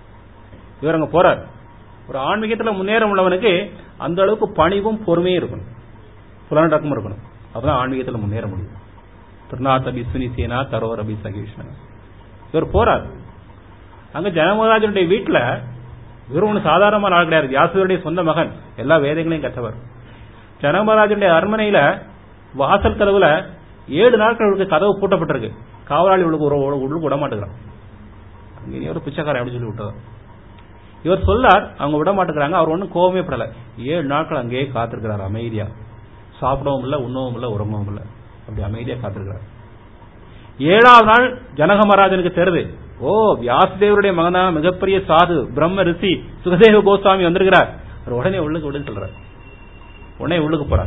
இவர் அங்க போறார் ஒரு ஆன்மீகத்துல முன்னேறம் உள்ளவனுக்கு அந்த அளவுக்கு பணிவும் பொறுமையும் இருக்கணும் புலனடக்கமும் இருக்கணும் அப்பதான் ஆன்மீகத்துல முன்னேற முடியும் திருநாத் அபி சுனிசேனா தரோர் அபி சகீஷ்ணன் இவர் போறார் அங்க ஜனமராஜனுடைய வீட்டுல இவர் ஒண்ணு சாதாரணமான ஆள் கிடையாது வியாசருடைய சொந்த மகன் எல்லா வேதங்களையும் கற்றவர் ஜனமராஜனுடைய அரண்மனையில வாசல் கதவுல ஏழு நாட்கள் இவருக்கு கதவு பூட்டப்பட்டிருக்கு காவலாளி இவளுக்கு ஒரு உள்ளுக்கு விட மாட்டேங்கிறான் அங்க இனி ஒரு பிச்சைக்காரன் அப்படின்னு சொல்லி விட்டவர் இவர் சொல்லார் அவங்க விட மாட்டேங்கிறாங்க அவர் ஒன்றும் கோவமே படல ஏழு நாட்கள் அங்கேயே காத்திருக்கிறார் அமைதியா சாப்பிடவும் இல்லை உண்ணவும் இல்லை உறங்கவும் இல்லை அப்படி அமைதியா காத்திருக்கிறார் ஏழாவது நாள் ஜனக மகாராஜனுக்கு தெரியுது ஓ வியாசதேவருடைய மகனான மிகப்பெரிய சாது பிரம்ம ரிஷி சுகதேவ கோஸ்வாமி வந்திருக்கிறார் அவர் உடனே உள்ளுக்கு விடுன்னு சொல்றார் உடனே உள்ளுக்கு போறார்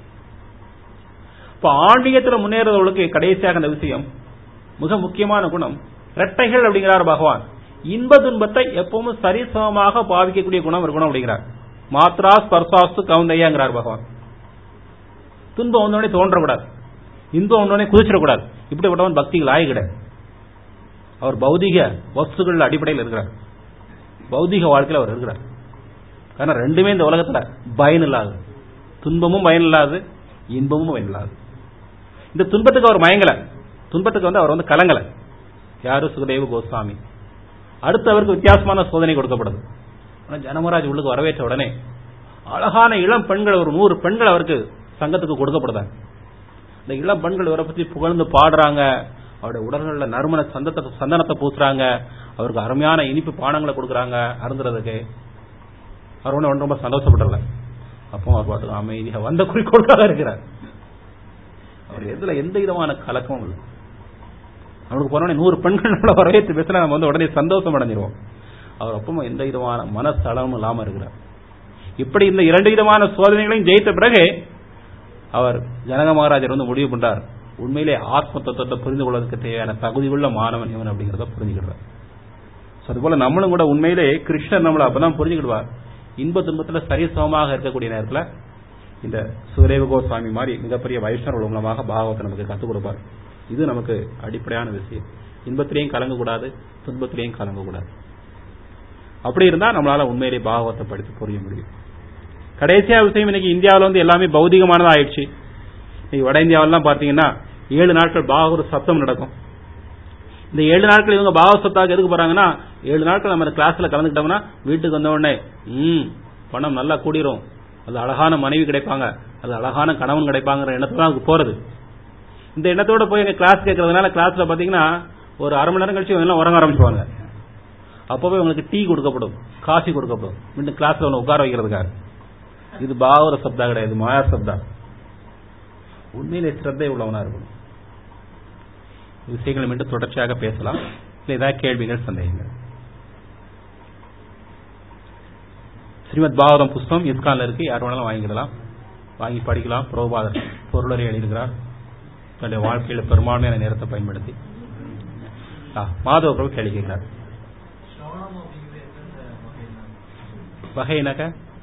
இப்ப ஆன்மீகத்தில் முன்னேறவர்களுக்கு கடைசியாக அந்த விஷயம் மிக முக்கியமான குணம் ரெட்டைகள் அப்படிங்கிறார் பகவான் இன்ப துன்பத்தை எப்பவும் சரிசமமாக பாவிக்கக்கூடிய குணம் இருக்கணும் அப்படிங்கிறார் மாத்ரா ஸ்பர்சாஸ்து கவுந்தையாங்கிறார் பகவான் துன்பம் வந்தோடனே தோன்றக்கூடாது இன்பம் வந்தோடனே குதிச்சிடக்கூடாது இப்படிப்பட்டவன் பக்திகள் ஆய கிடையாது அவர் பௌதிக வஸ்துகள் அடிப்படையில் இருக்கிறார் பௌதிக வாழ்க்கையில் அவர் இருக்கிறார் காரணம் ரெண்டுமே இந்த உலகத்துல பயன் இல்லாது துன்பமும் பயன் இல்லாது இன்பமும் பயன் இல்லாது இந்த துன்பத்துக்கு அவர் மயங்கல துன்பத்துக்கு வந்து அவர் வந்து கலங்கல யாரு சுகதேவ கோஸ்வாமி அடுத்து அவருக்கு வித்தியாசமான சோதனை கொடுக்கப்படுது ஆனா ஜனமராஜ் உள்ளுக்கு வரவேற்ற உடனே அழகான இளம் பெண்கள் ஒரு நூறு பெண்கள் அவருக்கு சங்கத்துக்கு கொடுக்கப்படுதாங்க இந்த இளம் பெண்கள் இவரை பத்தி புகழ்ந்து பாடுறாங்க அவருடைய உடல்கள்ல நறுமண சந்தத்தை சந்தனத்தை பூசுறாங்க அவருக்கு அருமையான இனிப்பு பானங்களை கொடுக்குறாங்க அருந்துறதுக்கு அவர் ஒண்ணு ரொம்ப சந்தோஷப்படல அப்போ அவர் பாட்டுக்கு அமைதியா வந்த குறிக்கோளுக்காக இருக்கிறார் அவர் எதுல எந்த விதமான கலக்கமும் இல்லை அவனுக்கு போனோடனே நூறு பெண்கள் நம்மள வரவேற்று பேசினா நம்ம வந்து உடனே சந்தோஷம் அடைஞ்சிருவோம் அவர் அப்பவும் எந்த விதமான மனசலமும் இல்லாம இருக்கிறார் இப்படி இந்த இரண்டு விதமான சோதனைகளையும் ஜெயித்த பிறகு அவர் ஜனக மகாராஜர் வந்து முடிவு பண்றார் உண்மையிலே ஆத்ம தத்துவத்தை புரிந்து கொள்வதற்கு தேவையான தகுதி உள்ள மாணவன் இவன் அப்படிங்கிறத புரிஞ்சுக்கிடுறார் அதுபோல நம்மளும் கூட உண்மையிலே கிருஷ்ணர் நம்மளை அப்பதான் புரிஞ்சுக்கிடுவார் இன்ப துன்பத்துல சரிசமமாக இருக்கக்கூடிய நேரத்தில் இந்த சுரேவ கோஸ்வாமி மாதிரி மிகப்பெரிய வைஷ்ணவர்கள் மூலமாக பாகவத்தை நமக்கு கற்றுக் கொடுப்பார் இது நமக்கு அடிப்படையான விஷயம் இன்பத்திலையும் கலங்கக்கூடாது துன்பத்திலையும் கலங்கக்கூடாது அப்படி இருந்தா நம்மளால உண்மையிலே பாகவத்தை படித்து புரிய முடியும் கடைசியா விஷயம் இன்னைக்கு இந்தியாவில் வந்து எல்லாமே பௌதிகமானதா ஆயிடுச்சு இன்னைக்கு வட இந்தியாவெல்லாம் பாத்தீங்கன்னா ஏழு நாட்கள் பாகவத சப்தம் நடக்கும் இந்த ஏழு நாட்கள் இவங்க பாகவத சப்தாவுக்கு எதுக்கு போறாங்கன்னா ஏழு நாட்கள் நம்ம கிளாஸ்ல கலந்துக்கிட்டோம்னா வீட்டுக்கு வந்த உடனே ம் பணம் நல்லா கூடிரும் அது அழகான மனைவி கிடைப்பாங்க அது அழகான கணவன் கிடைப்பாங்கிற எண்ணத்துல தான் போறது இந்த எண்ணத்தோட போய் எங்க கிளாஸ் கேட்கறதுனால கிளாஸ்ல பாத்தீங்கன்னா ஒரு அரை மணி நேரம் கழிச்சு இவங்க எல்லாம் உறங்க ஆரம்பிச்சுவாங்க அப்பவே உங்களுக்கு டீ கொடுக்கப்படும் காஃபி கொடுக்கப்படும் மீண்டும் கிளாஸ்ல ஒன்று உட்கார வைக்கிறதுக்காக இது பாகவத சப்தா கிடையாது மாயா சப்தா உண்மையிலே சிரத்தை உள்ளவனா இருக்கணும் விஷயங்களை மீண்டும் தொடர்ச்சியாக பேசலாம் இல்லை ஏதாவது கேள்விகள் சந்தேகங்கள் ஸ்ரீமத் பாகவதம் புஸ்தகம் இஸ்கான்ல இருக்கு யார் வேணாலும் வாங்கிக்கலாம் வாங்கி படிக்கலாம் புரோபாதர் பொருளரை எழுதுகிறார் தன்னுடைய வாழ்க்கையில பெரும்பான்மையான நேரத்தை பயன்படுத்தி மாதவ பிரபு கேள்வி கேட்கிறார் வகைனாக்க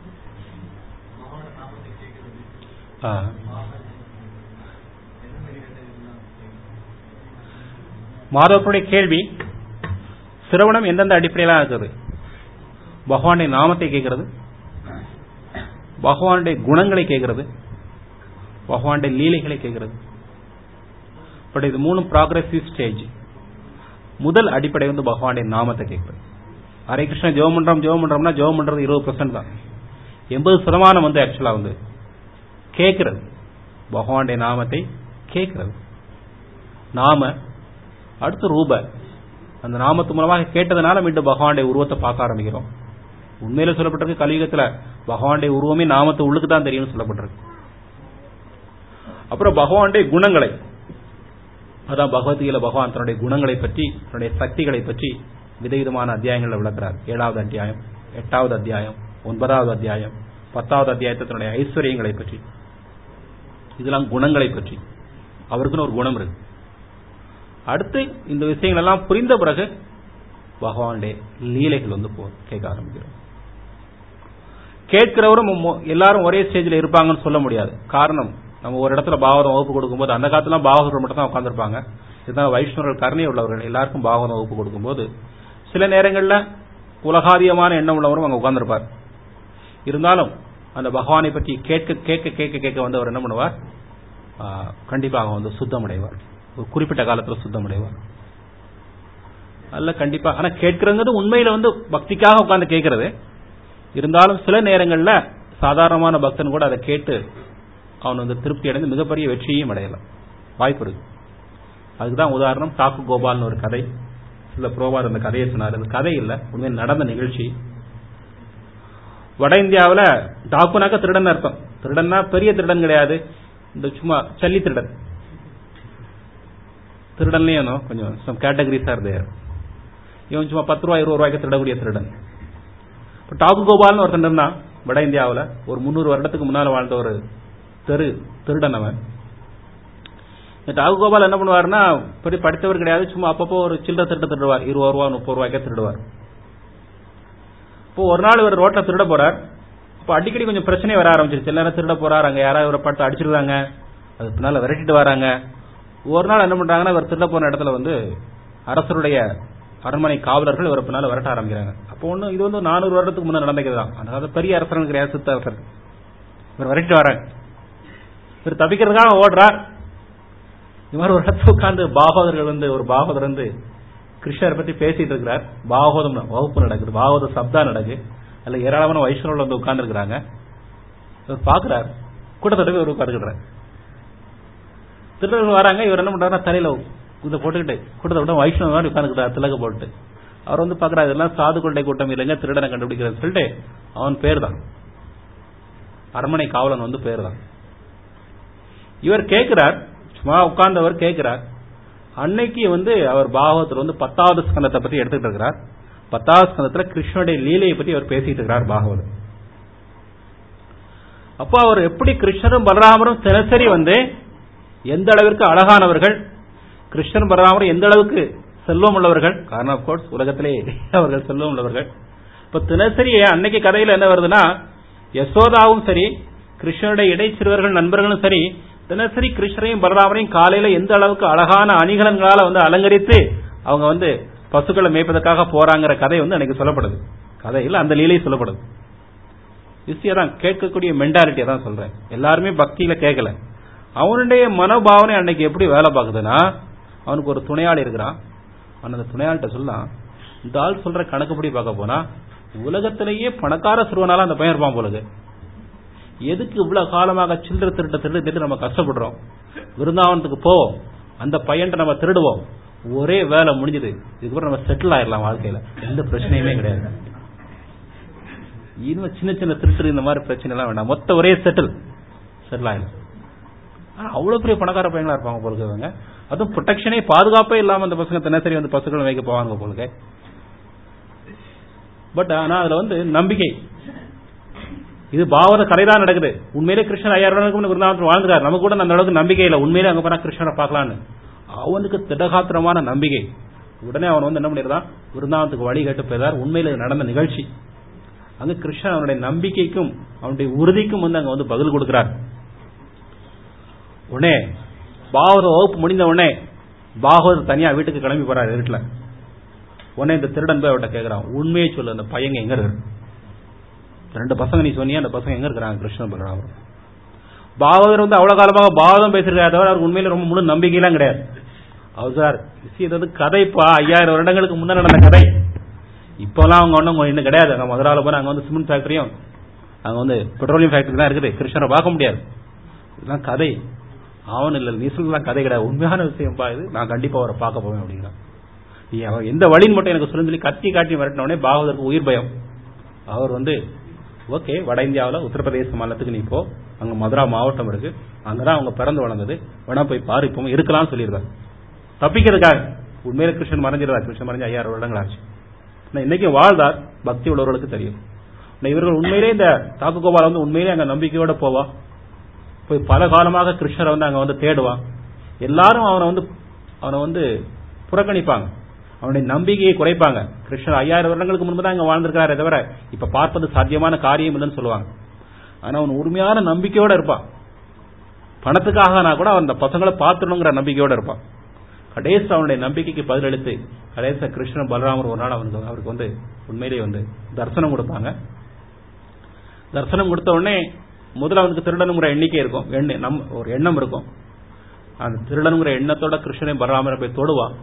மாதவனுடைய கேள்வி சிரவணம் எந்தெந்த அடிப்படையிலாம் இருக்குது பகவானுடைய நாமத்தை கேட்கிறது பகவானுடைய குணங்களை கேட்கிறது பகவானுடைய லீலைகளை கேட்கிறது பட் இது மூணு ப்ராக்ரஸிவ் ஸ்டேஜ் முதல் அடிப்படை வந்து பகவானுடைய நாமத்தை கேட்கிறது ஹரே கிருஷ்ண ஜெவம் பண்றோம் ஜெவம் பண்றோம்னா ஜெவம் பண்றது இருபது பர்சன்ட் தான் எண்பது சதமானம் வந்து ஆக்சுவலா வந்து கேட்கிறது பகவானுடைய நாமத்தை கேட்கிறது நாம அடுத்து ரூப அந்த நாமத்து மூலமாக கேட்டதுனால மீண்டும் பகவானுடைய உருவத்தை பார்க்க ஆரம்பிக்கிறோம் உண்மையில சொல்லப்பட்டிருக்கு கலியுகத்துல பகவானுடைய உருவமே நாமத்தை உள்ளுக்கு தான் தெரியும்னு சொல்லப்பட்டிருக்கு அப்புறம் பகவானுடைய குணங்களை அதான் பகவத்கீதை பகவான் தன்னுடைய குணங்களை பற்றி தன்னுடைய சக்திகளை பற்றி விதவிதமான அத்தியாயங்களில் விளக்குறார் ஏழாவது அத்தியாயம் எட்டாவது அத்தியாயம் ஒன்பதாவது அத்தியாயம் பத்தாவது அத்தியாயத்தை தன்னுடைய ஐஸ்வர்யங்களை பற்றி இதெல்லாம் குணங்களை பற்றி அவருக்குன்னு ஒரு குணம் இருக்கு அடுத்து இந்த விஷயங்கள் எல்லாம் புரிந்த பிறகு பகவானுடைய லீலைகள் வந்து போ கேட்க ஆரம்பிக்கிறோம் கேட்கிறவரும் எல்லாரும் ஒரே ஸ்டேஜில் இருப்பாங்கன்னு சொல்ல முடியாது காரணம் நம்ம ஒரு இடத்துல பாகவதம் வகுப்பு கொடுக்கும்போது அந்த காலத்துல பாகவதர் மட்டும் தான் உட்காந்துருப்பாங்க இதுதான் வைஷ்ணவர்கள் கருணை உள்ளவர்கள் எல்லாருக்கும் பாகவதம் வகுப்பு கொடுக்கும்போது சில நேரங்களில் உலகாதியமான எண்ணம் உள்ளவரும் அங்க உட்கார்ந்துருப்பார் இருந்தாலும் அந்த பகவானை பற்றி கேட்க கேட்க கேட்க கேட்க வந்து அவர் என்ன பண்ணுவார் கண்டிப்பாக வந்து சுத்தமடைவார் ஒரு குறிப்பிட்ட காலத்தில் சுத்தமடைவார் அல்ல கண்டிப்பா ஆனா கேட்கறங்கிறது உண்மையில வந்து பக்திக்காக உட்கார்ந்து கேட்கறது இருந்தாலும் சில நேரங்கள்ல சாதாரணமான பக்தன் கூட அதை கேட்டு அவன் வந்து திருப்தி அடைந்து மிகப்பெரிய வெற்றியையும் அடையலாம் வாய்ப்பு இருக்கு அதுக்குதான் உதாரணம் டாக்கு கோபால்னு ஒரு கதை சில புரோபார் அந்த கதையை சொன்னார் அந்த கதை இல்ல உண்மையில் நடந்த நிகழ்ச்சி வட இந்தியாவுல டாக்குனாக்க திருடன் அர்த்தம் திருடன்னா பெரிய திருடன் கிடையாது இந்த சும்மா சல்லி திருடன் திருடன்லயும் கொஞ்சம் சம் கேட்டகரிஸ் ஆர் தேர் இவன் சும்மா பத்து ரூபாய் இருபது ரூபாய்க்கு திருடக்கூடிய திருடன் இப்போ டாக்கு கோபால்னு ஒருத்தன் இருந்தான் வட இந்தியாவுல ஒரு முந்நூறு வருடத்துக்கு முன்னால வாழ்ந்த ஒரு தெரு திருடன் அவன் இந்த டாகு கோபால் என்ன பண்ணுவாருன்னா பெரிய படித்தவர் கிடையாது சும்மா அப்பப்போ ஒரு சில்லறை திருட்டு திருடுவார் இருபது ரூபா முப்பது ரூபாய்க்கே திருடுவார் இப்போ ஒரு நாள் இவர் ரோட்ல திருட போறார் இப்போ அடிக்கடி கொஞ்சம் பிரச்சனை வர ஆரம்பிச்சிருச்சு எல்லாரும் திருட போறார் அங்க யாராவது இவரை பார்த்து அடிச்சிருக்காங்க அது பின்னால விரட்டிட்டு வராங்க ஒரு நாள் என்ன பண்றாங்கன்னா இவர் திருட போன இடத்துல வந்து அரசருடைய அரண்மனை காவலர்கள் இவரை பின்னால விரட்ட ஆரம்பிக்கிறாங்க அப்போ ஒண்ணு இது வந்து நானூறு வருடத்துக்கு முன்னாடி நடந்துக்கிறது தான் அதாவது பெரிய அரசர்கள் கிடையாது சித்த அரசர் இவர் விரட்டிட்டு வராங்க இவர் தப்பிக்கிறதுக்காக ஓடுறார் இது மாதிரி ஒரு இடத்துல உட்காந்து பாகவதர்கள் வந்து ஒரு பாகவதர் வந்து கிருஷ்ணரை பத்தி பேசிட்டு இருக்கிறார் பாகவதம் வகுப்பு நடக்குது பாகவத சப்தா நடக்கு அதுல ஏராளமான வைஷ்ணவர்கள் வந்து உட்கார்ந்து இருக்கிறாங்க இவர் பாக்குறார் கூட்டத்தொடர் இவர் உட்காந்துக்கிறார் திருடர்கள் வராங்க இவர் என்ன பண்றாருன்னா தலையில இதை போட்டுக்கிட்டு கூட்டத்தை விட வைஷ்ணவ மாதிரி உட்காந்துக்கிறார் திலக போட்டு அவர் வந்து பாக்குறாரு இதெல்லாம் சாது கொண்டை கூட்டம் இல்லைங்க திருடனை கண்டுபிடிக்கிறது சொல்லிட்டு அவன் பேர் தான் அரண்மனை காவலன் வந்து பேர் தான் இவர் கேட்கிறார் சும்மா உட்கார்ந்தவர் கேட்கிறார் அன்னைக்கு வந்து அவர் பாகவத்தில் வந்து பத்தாவது ஸ்கந்தத்தை பத்தி எடுத்துட்டு இருக்கிறார் பத்தாவது ஸ்கந்தத்துல கிருஷ்ணனுடைய லீலையை பத்தி அவர் பேசிட்டு இருக்கிறார் பாகவதம் அப்போ அவர் எப்படி கிருஷ்ணரும் பலராமரும் தினசரி வந்து எந்த அளவிற்கு அழகானவர்கள் கிருஷ்ணன் பலராமரும் எந்த அளவுக்கு செல்வம் உள்ளவர்கள் காரணம் கோர்ஸ் உலகத்திலே அவர்கள் செல்வம் உள்ளவர்கள் இப்ப தினசரி அன்னைக்கு கதையில என்ன வருதுன்னா யசோதாவும் சரி கிருஷ்ணனுடைய இடைச்சிறுவர்கள் நண்பர்களும் சரி தினசரி கிருஷ்ணரையும் பலராமரையும் காலையில எந்த அளவுக்கு அழகான அணிகலன்களால வந்து அலங்கரித்து அவங்க வந்து பசுக்களை மேய்ப்பதற்காக போறாங்கிற கதை வந்து அன்னைக்கு சொல்லப்படுது கதையில் அந்த லீலை சொல்லப்படுது ஈஸியா தான் கேட்கக்கூடிய மென்டாலிட்டியை தான் சொல்றேன் எல்லாருமே பக்தியில கேட்கல அவனுடைய மனோபாவனை அன்னைக்கு எப்படி வேலை பார்க்குதுன்னா அவனுக்கு ஒரு துணையாளி இருக்கிறான் அவன் அந்த துணையாளிட்ட சொல்லலாம் இந்த ஆள் சொல்ற கணக்குப்படி பார்க்க போனா உலகத்திலேயே பணக்கார சிறுவனால அந்த பையன் இருப்பான் போலது எதுக்கு இவ்வளவு காலமாக சில்லற திருட்ட திருட்டு திருட்டு நம்ம கஷ்டப்படுறோம் விருந்தாவனத்துக்கு போவோம் அந்த பையன்ட்ட நம்ம திருடுவோம் ஒரே வேலை முடிஞ்சது இதுக்கப்புறம் நம்ம செட்டில் ஆயிடலாம் வாழ்க்கையில எந்த பிரச்சனையுமே கிடையாது இன்னும் சின்ன சின்ன திருட்டு இந்த மாதிரி பிரச்சனை எல்லாம் வேண்டாம் மொத்த ஒரே செட்டில் செட்டில் ஆயிடும் ஆனா அவ்வளவு பெரிய பணக்கார பையங்களா இருப்பாங்க போலுக்கு இவங்க அதுவும் ப்ரொடெக்ஷனே பாதுகாப்பே இல்லாம அந்த பசங்க தினசரி வந்து பசுக்களை வைக்க போவாங்க போலுக்கு பட் ஆனா அதுல வந்து நம்பிக்கை இது பாவத கலை தான் நடக்குது உண்மையிலே கிருஷ்ணர் ஐயாயிரம் வருடங்களுக்கு விருந்தாவனத்தில் வாழ்ந்துறாரு நமக்கு கூட அந்த அளவுக்கு நம்பிக்கை இல்லை உண்மையிலே அங்க போனா கிருஷ்ணரை பார்க்கலான்னு அவனுக்கு திடகாத்திரமான நம்பிக்கை உடனே அவன் வந்து என்ன பண்ணிருந்தான் விருந்தாவனத்துக்கு வழி கேட்டு போயிருந்தார் உண்மையில இது நடந்த நிகழ்ச்சி அங்க கிருஷ்ணன் அவனுடைய நம்பிக்கைக்கும் அவனுடைய உறுதிக்கும் வந்து அங்க வந்து பதில் கொடுக்கிறார் உடனே பாகவத வகுப்பு முடிந்த உடனே பாகவத தனியா வீட்டுக்கு கிளம்பி போறாரு இருட்டுல உடனே இந்த திருடன் போய் அவட்ட கேட்கிறான் உண்மையை சொல்லு அந்த பையங்க எங்க இருக்கு ரெண்டு பசங்க நீ சொன்னியா அந்த பசங்க எங்க இருக்கிறாங்க கிருஷ்ண பலராமர் பாகவதர் வந்து அவ்வளவு காலமாக பாகவதம் பேசிருக்காரு தவிர அவருக்கு உண்மையில ரொம்ப முழு நம்பிக்கையெல்லாம் கிடையாது அவர் சார் இது வந்து கதைப்பா ஐயாயிரம் வருடங்களுக்கு முன்ன நடந்த கதை இப்பெல்லாம் அவங்க ஒன்றும் இன்னும் கிடையாது அங்க மதுரால போய் அங்க வந்து சிமெண்ட் ஃபேக்டரியும் அங்க வந்து பெட்ரோலியம் ஃபேக்டரி தான் இருக்குது கிருஷ்ணரை பார்க்க முடியாது இதெல்லாம் கதை அவன் இல்ல நீ சொல்லலாம் கதை கிடையாது உண்மையான விஷயம்ப்பா இது நான் கண்டிப்பா அவரை பார்க்க போவேன் அப்படிங்கிறான் நீ அவன் எந்த வழின்னு மட்டும் எனக்கு சொல்லி சொல்லி கத்தி காட்டி மிரட்டின உடனே பாகவதற்கு உயிர் பயம் அவர் வந்து ஓகே வட இந்தியாவில் உத்தரப்பிரதேச மாநிலத்துக்கு நீ போ அங்க மதுரா மாவட்டம் இருக்கு அங்கதான் அவங்க பிறந்து வளர்ந்தது வேணா போய் பாரு இப்போ இருக்கலாம் சொல்லியிருக்காங்க தப்பிக்கிறதுக்காக உண்மையில கிருஷ்ணன் மறைஞ்சிருந்தார் கிருஷ்ணன் மறைஞ்சு ஐயாயிரம் வருடங்கள் ஆச்சு இன்னைக்கு வாழ்ந்தார் பக்தி உள்ளவர்களுக்கு தெரியும் இவர்கள் உண்மையிலே இந்த தாக்கு கோபால் வந்து உண்மையிலே அங்க நம்பிக்கையோட போவா போய் பல காலமாக கிருஷ்ணரை வந்து அங்க வந்து தேடுவான் எல்லாரும் அவனை வந்து அவனை வந்து புறக்கணிப்பாங்க அவனுடைய நம்பிக்கையை குறைப்பாங்க கிருஷ்ணர் ஐயாயிரம் வருடங்களுக்கு முன்பு தான் அங்க வாழ்ந்திருக்கிறாரே தவிர இப்ப பார்ப்பது சாத்தியமான காரியம் இல்லைன்னு சொல்லுவாங்க ஆனா அவன் உண்மையான நம்பிக்கையோட இருப்பான் பணத்துக்காக நான் கூட அவன் அந்த பசங்களை பார்த்துடணுங்கிற நம்பிக்கையோட இருப்பான் கடைசி அவனுடைய நம்பிக்கைக்கு பதிலளித்து கடைசி கிருஷ்ணன் பலராமர் ஒரு நாள் அவனுக்கு அவருக்கு வந்து உண்மையிலேயே வந்து தரிசனம் கொடுத்தாங்க தரிசனம் கொடுத்த உடனே முதல்ல அவனுக்கு திருடனுங்கிற எண்ணிக்கை இருக்கும் எண்ணம் நம் ஒரு எண்ணம் இருக்கும் அந்த திருடனுங்கிற எண்ணத்தோட கிருஷ்ணனை பலராமரை போய் தொடுவான்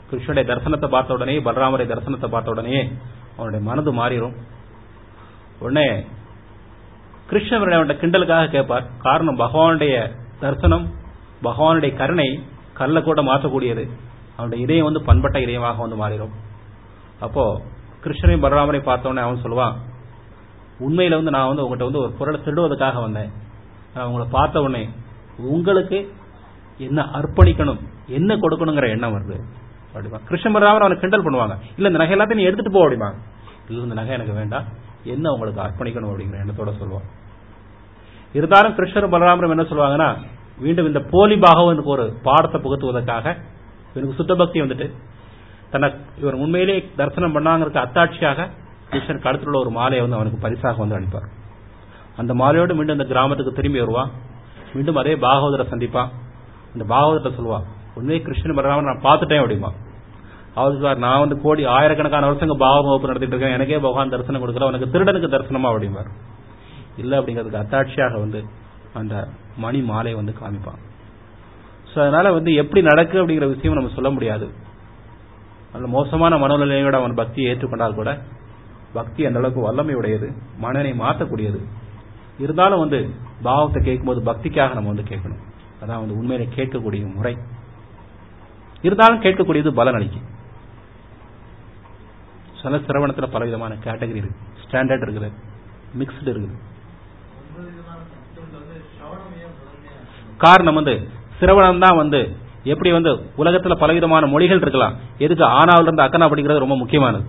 கிருஷ்ணனுடைய தரிசனத்தை பார்த்த உடனே பலராமருடைய தரிசனத்தை பார்த்த உடனே அவனுடைய மனது மாறிடும் உடனே கிருஷ்ணன் அவனுடைய கிண்டலுக்காக கேட்பார் காரணம் பகவானுடைய தரிசனம் பகவானுடைய கருணை கல்ல கூட மாற்றக்கூடியது அவனுடைய இதயம் வந்து பண்பட்ட இதயமாக வந்து மாறிடும் அப்போ கிருஷ்ணனையும் பலராமரையும் பார்த்தோன்னே அவன் சொல்லுவான் உண்மையில வந்து நான் வந்து உங்ககிட்ட வந்து ஒரு பொருளை திருடுவதற்காக வந்தேன் நான் உங்களை பார்த்த உடனே உங்களுக்கு என்ன அர்ப்பணிக்கணும் என்ன கொடுக்கணுங்கிற எண்ணம் வருது அப்படிமா கிருஷ்ண பலராமர் அவனை கிண்டல் பண்ணுவாங்க இல்ல இந்த நகை எல்லாத்தையும் நீ எடுத்துட்டு போ அப்படிம்பாங்க இல்ல இந்த நகை எனக்கு வேண்டாம் என்ன உங்களுக்கு அர்ப்பணிக்கணும் அப்படிங்கிற எண்ணத்தோட சொல்லுவான் இருந்தாலும் கிருஷ்ணரும் பலராமரும் என்ன சொல்லுவாங்கன்னா மீண்டும் இந்த போலி பாகவனுக்கு ஒரு பாடத்தை புகுத்துவதற்காக இவனுக்கு சுத்த பக்தி வந்துட்டு தனக்கு இவர் உண்மையிலே தரிசனம் பண்ணாங்கிறதுக்கு அத்தாட்சியாக கிருஷ்ணன் கழுத்தில் உள்ள ஒரு மாலையை வந்து அவனுக்கு பரிசாக வந்து அனுப்பார் அந்த மாலையோடு மீண்டும் இந்த கிராமத்துக்கு திரும்பி வருவான் மீண்டும் அதே பாகவதரை சந்திப்பான் இந்த பாகவதத்தை சொல்லுவான் உண்மையே கிருஷ்ணன் பலராமன் நான் பார்த்துட்டேன் அப்படிமா அவர் சொல்வார் நான் வந்து கோடி ஆயிரக்கணக்கான வருஷங்க பாவம் வகுப்பு நடத்திட்டு இருக்கேன் எனக்கே பகவான் தரிசனம் கொடுக்கல உனக்கு திருடனுக்கு தரிசனமா அப்படிம்பார் இல்ல அப்படிங்கிறதுக்கு அத்தாட்சியாக வந்து அந்த மணி மாலை வந்து காமிப்பான் ஸோ அதனால வந்து எப்படி நடக்கு அப்படிங்கிற விஷயம் நம்ம சொல்ல முடியாது நல்ல மோசமான மனநிலையோட அவன் பக்தியை ஏற்றுக்கொண்டால் கூட பக்தி அந்த அளவுக்கு வல்லமை உடையது மனனை மாற்றக்கூடியது இருந்தாலும் வந்து பாவத்தை கேட்கும்போது பக்திக்காக நம்ம வந்து கேட்கணும் அதான் வந்து உண்மையில கேட்கக்கூடிய முறை இருந்தாலும் கேட்கக்கூடியது பலன் அளிக்கும் சில சிரவணத்துல பல விதமான கேட்டகரி இருக்கு ஸ்டாண்டர்ட் இருக்குது மிக்ஸ்டு இருக்குது காரணம் வந்து சிரவணம் தான் வந்து எப்படி வந்து உலகத்துல பலவிதமான மொழிகள் இருக்கலாம் எதுக்கு ஆனாவில இருந்து அக்கனா படிக்கிறது ரொம்ப முக்கியமானது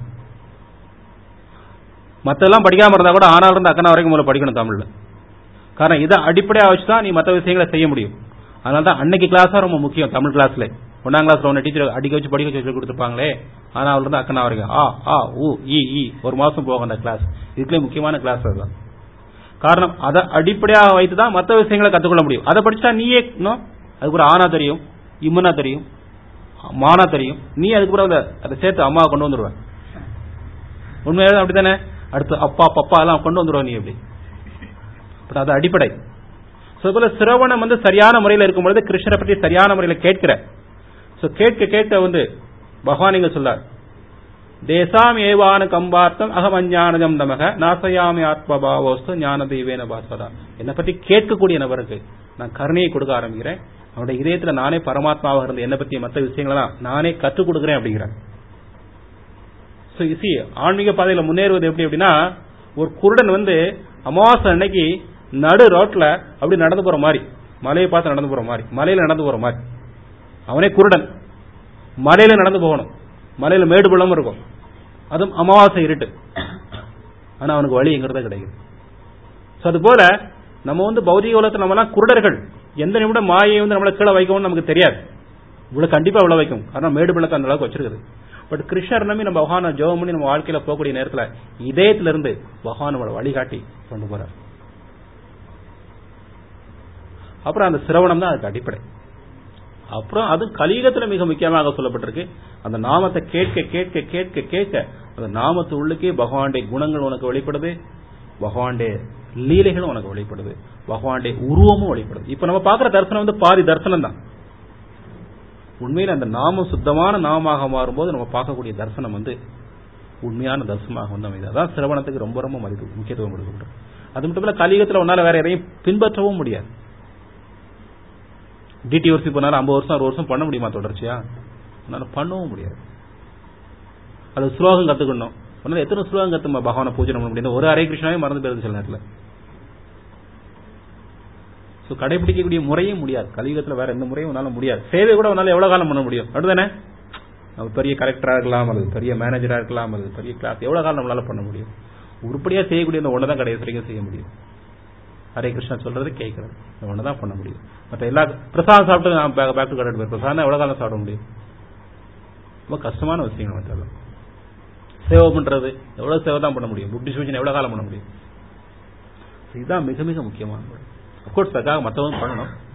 மத்தெல்லாம் படிக்காம இருந்தா கூட ஆனாவில இருந்து அக்கனா வரைக்கும் முதல்ல படிக்கணும் தமிழ்ல காரணம் இதை அடிப்படையா வச்சுதான் நீ மற்ற விஷயங்களை செய்ய முடியும் அதனால தான் அன்னைக்கு கிளாஸ் ரொம்ப முக்கியம் தமிழ் கிளாஸ்ல ஒன்னாம் கிளாஸ்ல ஒன்னு டீச்சர் அடிக்க வச்சு படிக்க வச்சு சொல்லி கொடுத்துருப்பாங்களே ஆனாவில இருந்து அக்கனா வரைக்கும் ஆ ஆ ஊ இ இ ஒரு மாசம் போகும் அந்த கிளாஸ் இதுக்குள்ளே முக்கியமான கிளாஸ் அதுதான் காரணம் அதை அடிப்படையாக வைத்து தான் மற்ற விஷயங்களை கத்துக்கொள்ள முடியும் அதை படிச்சா நீயே இன்னும் அதுக்கு ஒரு ஆனா தெரியும் இம்முனா தெரியும் மானா தெரியும் நீ அதுக்கப்புறம் அதை அதை சேர்த்து அம்மாவை கொண்டு வந்துடுவேன் உண்மையாக அப்படித்தானே அடுத்து அப்பா பப்பா எல்லாம் கொண்டு வந்துடுவோம் நீ எப்படி பட் அது அடிப்படை ஸோ போல சிரவணம் வந்து சரியான முறையில் இருக்கும் பொழுது கிருஷ்ணரை பற்றி சரியான முறையில் கேட்கிற ஸோ கேட்க கேட்க வந்து பகவான் இங்க சொல்லார் தேசாம் ஏவானு கம்பார்த்தம் அகம் அஞ்ஞானதம் நமக நாசயாமி ஆத்மபாவோஸ்து ஞான தெய்வேன பாஸ்வதா என்னை பற்றி கேட்கக்கூடிய நபருக்கு நான் கருணையை கொடுக்க ஆரம்பிக்கிறேன் அவனுடைய இதயத்துல நானே பரமாத்மாவாக இருந்த என்னை பற்றிய மற்ற விஷயங்களெல்லாம் நானே கற்றுக் கொடுக்குறேன் அப்படிங்கிறேன் ஸோ இசி ஆன்மீக பாதையில முன்னேறுவது எப்படி அப்படின்னா ஒரு குருடன் வந்து அமாவாசை அன்னைக்கு நடு ரோட்ல அப்படி நடந்து போற மாதிரி மலையை பார்த்து நடந்து போற மாதிரி மலையில நடந்து போற மாதிரி அவனே குருடன் மலையில நடந்து போகணும் மலையில மேடு பள்ளமும் இருக்கும் அதுவும் அமாவாசை இருட்டு ஆனா அவனுக்கு வழிங்கிறதே கிடைக்குது ஸோ அது போல நம்ம வந்து பௌதிக உலகத்தில் நம்மலாம் குருடர்கள் எந்த நிமிடம் மாயை வந்து நம்மளை கீழே வைக்கும்னு நமக்கு தெரியாது இவ்வளவு கண்டிப்பா இவ்வளவு வைக்கும் காரணம் மேடு பள்ளத்தை அந்த அளவுக்கு வச்சிருக்குது பட் கிருஷ்ணர் நம்பி நம்ம பகவான ஜோகம் பண்ணி நம்ம வாழ்க்கையில போகக்கூடிய நேரத்துல இதயத்துல இருந்து பகவான் நம்மளை வழிகாட்டி கொண்டு போறார் அப்புறம் அந்த சிரவணம் தான் அதுக்கு அடிப்படை அப்புறம் அது கலியுகத்துல மிக முக்கியமாக சொல்லப்பட்டிருக்கு அந்த நாமத்தை கேட்க கேட்க கேட்க கேட்க அந்த நாமத்து உள்ளுக்கே பகவானுடைய குணங்கள் உனக்கு வெளிப்படுது பகவானுடைய லீலைகளும் உனக்கு வெளிப்படுது பகவானுடைய உருவமும் வெளிப்படுது இப்ப நம்ம பாக்குற தரிசனம் வந்து பாதி தரிசனம் தான் உண்மையில அந்த நாமம் சுத்தமான நாமமாக மாறும்போது நம்ம பார்க்கக்கூடிய தரிசனம் வந்து உண்மையான தரிசனமாக வந்து அமைது அதான் சிரவணத்துக்கு ரொம்ப ரொம்ப மதிப்பு முக்கியத்துவம் கொடுக்கின்றோம் அது மட்டும் இல்ல கலியுகத்துல உன்னால வேற எதையும் பின்பற்றவும் முடியாது டிடிஓசி பண்ணாலும் ஐம்பது வருஷம் அறுபது வருஷம் பண்ண முடியுமா தொடர்ச்சியா உன்னால பண்ணவும் முடியாது அது ஸ்லோகம் கத்துக்கணும் உன்னால எத்தனை ஸ்லோகம் கத்துமா பகவானை பூஜை பண்ண முடியும் ஒரு ஹரே கிருஷ்ணாவே மறந்து போயிருது சில நேரத்தில் ஸோ கடைபிடிக்கக்கூடிய முறையும் முடியாது கலியுகத்தில் வேற எந்த முறையும் உன்னால முடியாது சேவை கூட உன்னால எவ்வளவு காலம் பண்ண முடியும் அப்படிதானே நம்ம பெரிய கலெக்டரா இருக்கலாம் அல்லது பெரிய மேனேஜரா இருக்கலாம் அல்லது பெரிய கிளாஸ் எவ்வளவு காலம் நம்மளால பண்ண முடியும் உருப்படியா செய்யக்கூடிய அந்த ஒன்று தான் கடைசி வரைக்கும் செய்ய முடியும் ஹரே கிருஷ்ணா சொல்றது கேட்கறது இந்த ஒன்று தான் பண்ண முடியும் மற்ற எல்லா பிரசாதம் சாப்பிட்டு நான் பேக் டு கடை போய் பிரசாதம் எவ்வளவு காலம் சாப்பிட முடியும் ரொம்ப கஷ்டமான விஷயங்கள் மற்றெல்லாம் சேவை பண்றது எவ்வளவு சேவை தான் பண்ண முடியும் புக் டிஸ்ட்ரிபியூஷன் எவ்வளவு காலம் பண்ண முடியும் இதுதான் மிக மிக முக்கியமான அப்கோர்ஸ் அதுக்காக மற்றவங்க பண்ணணும்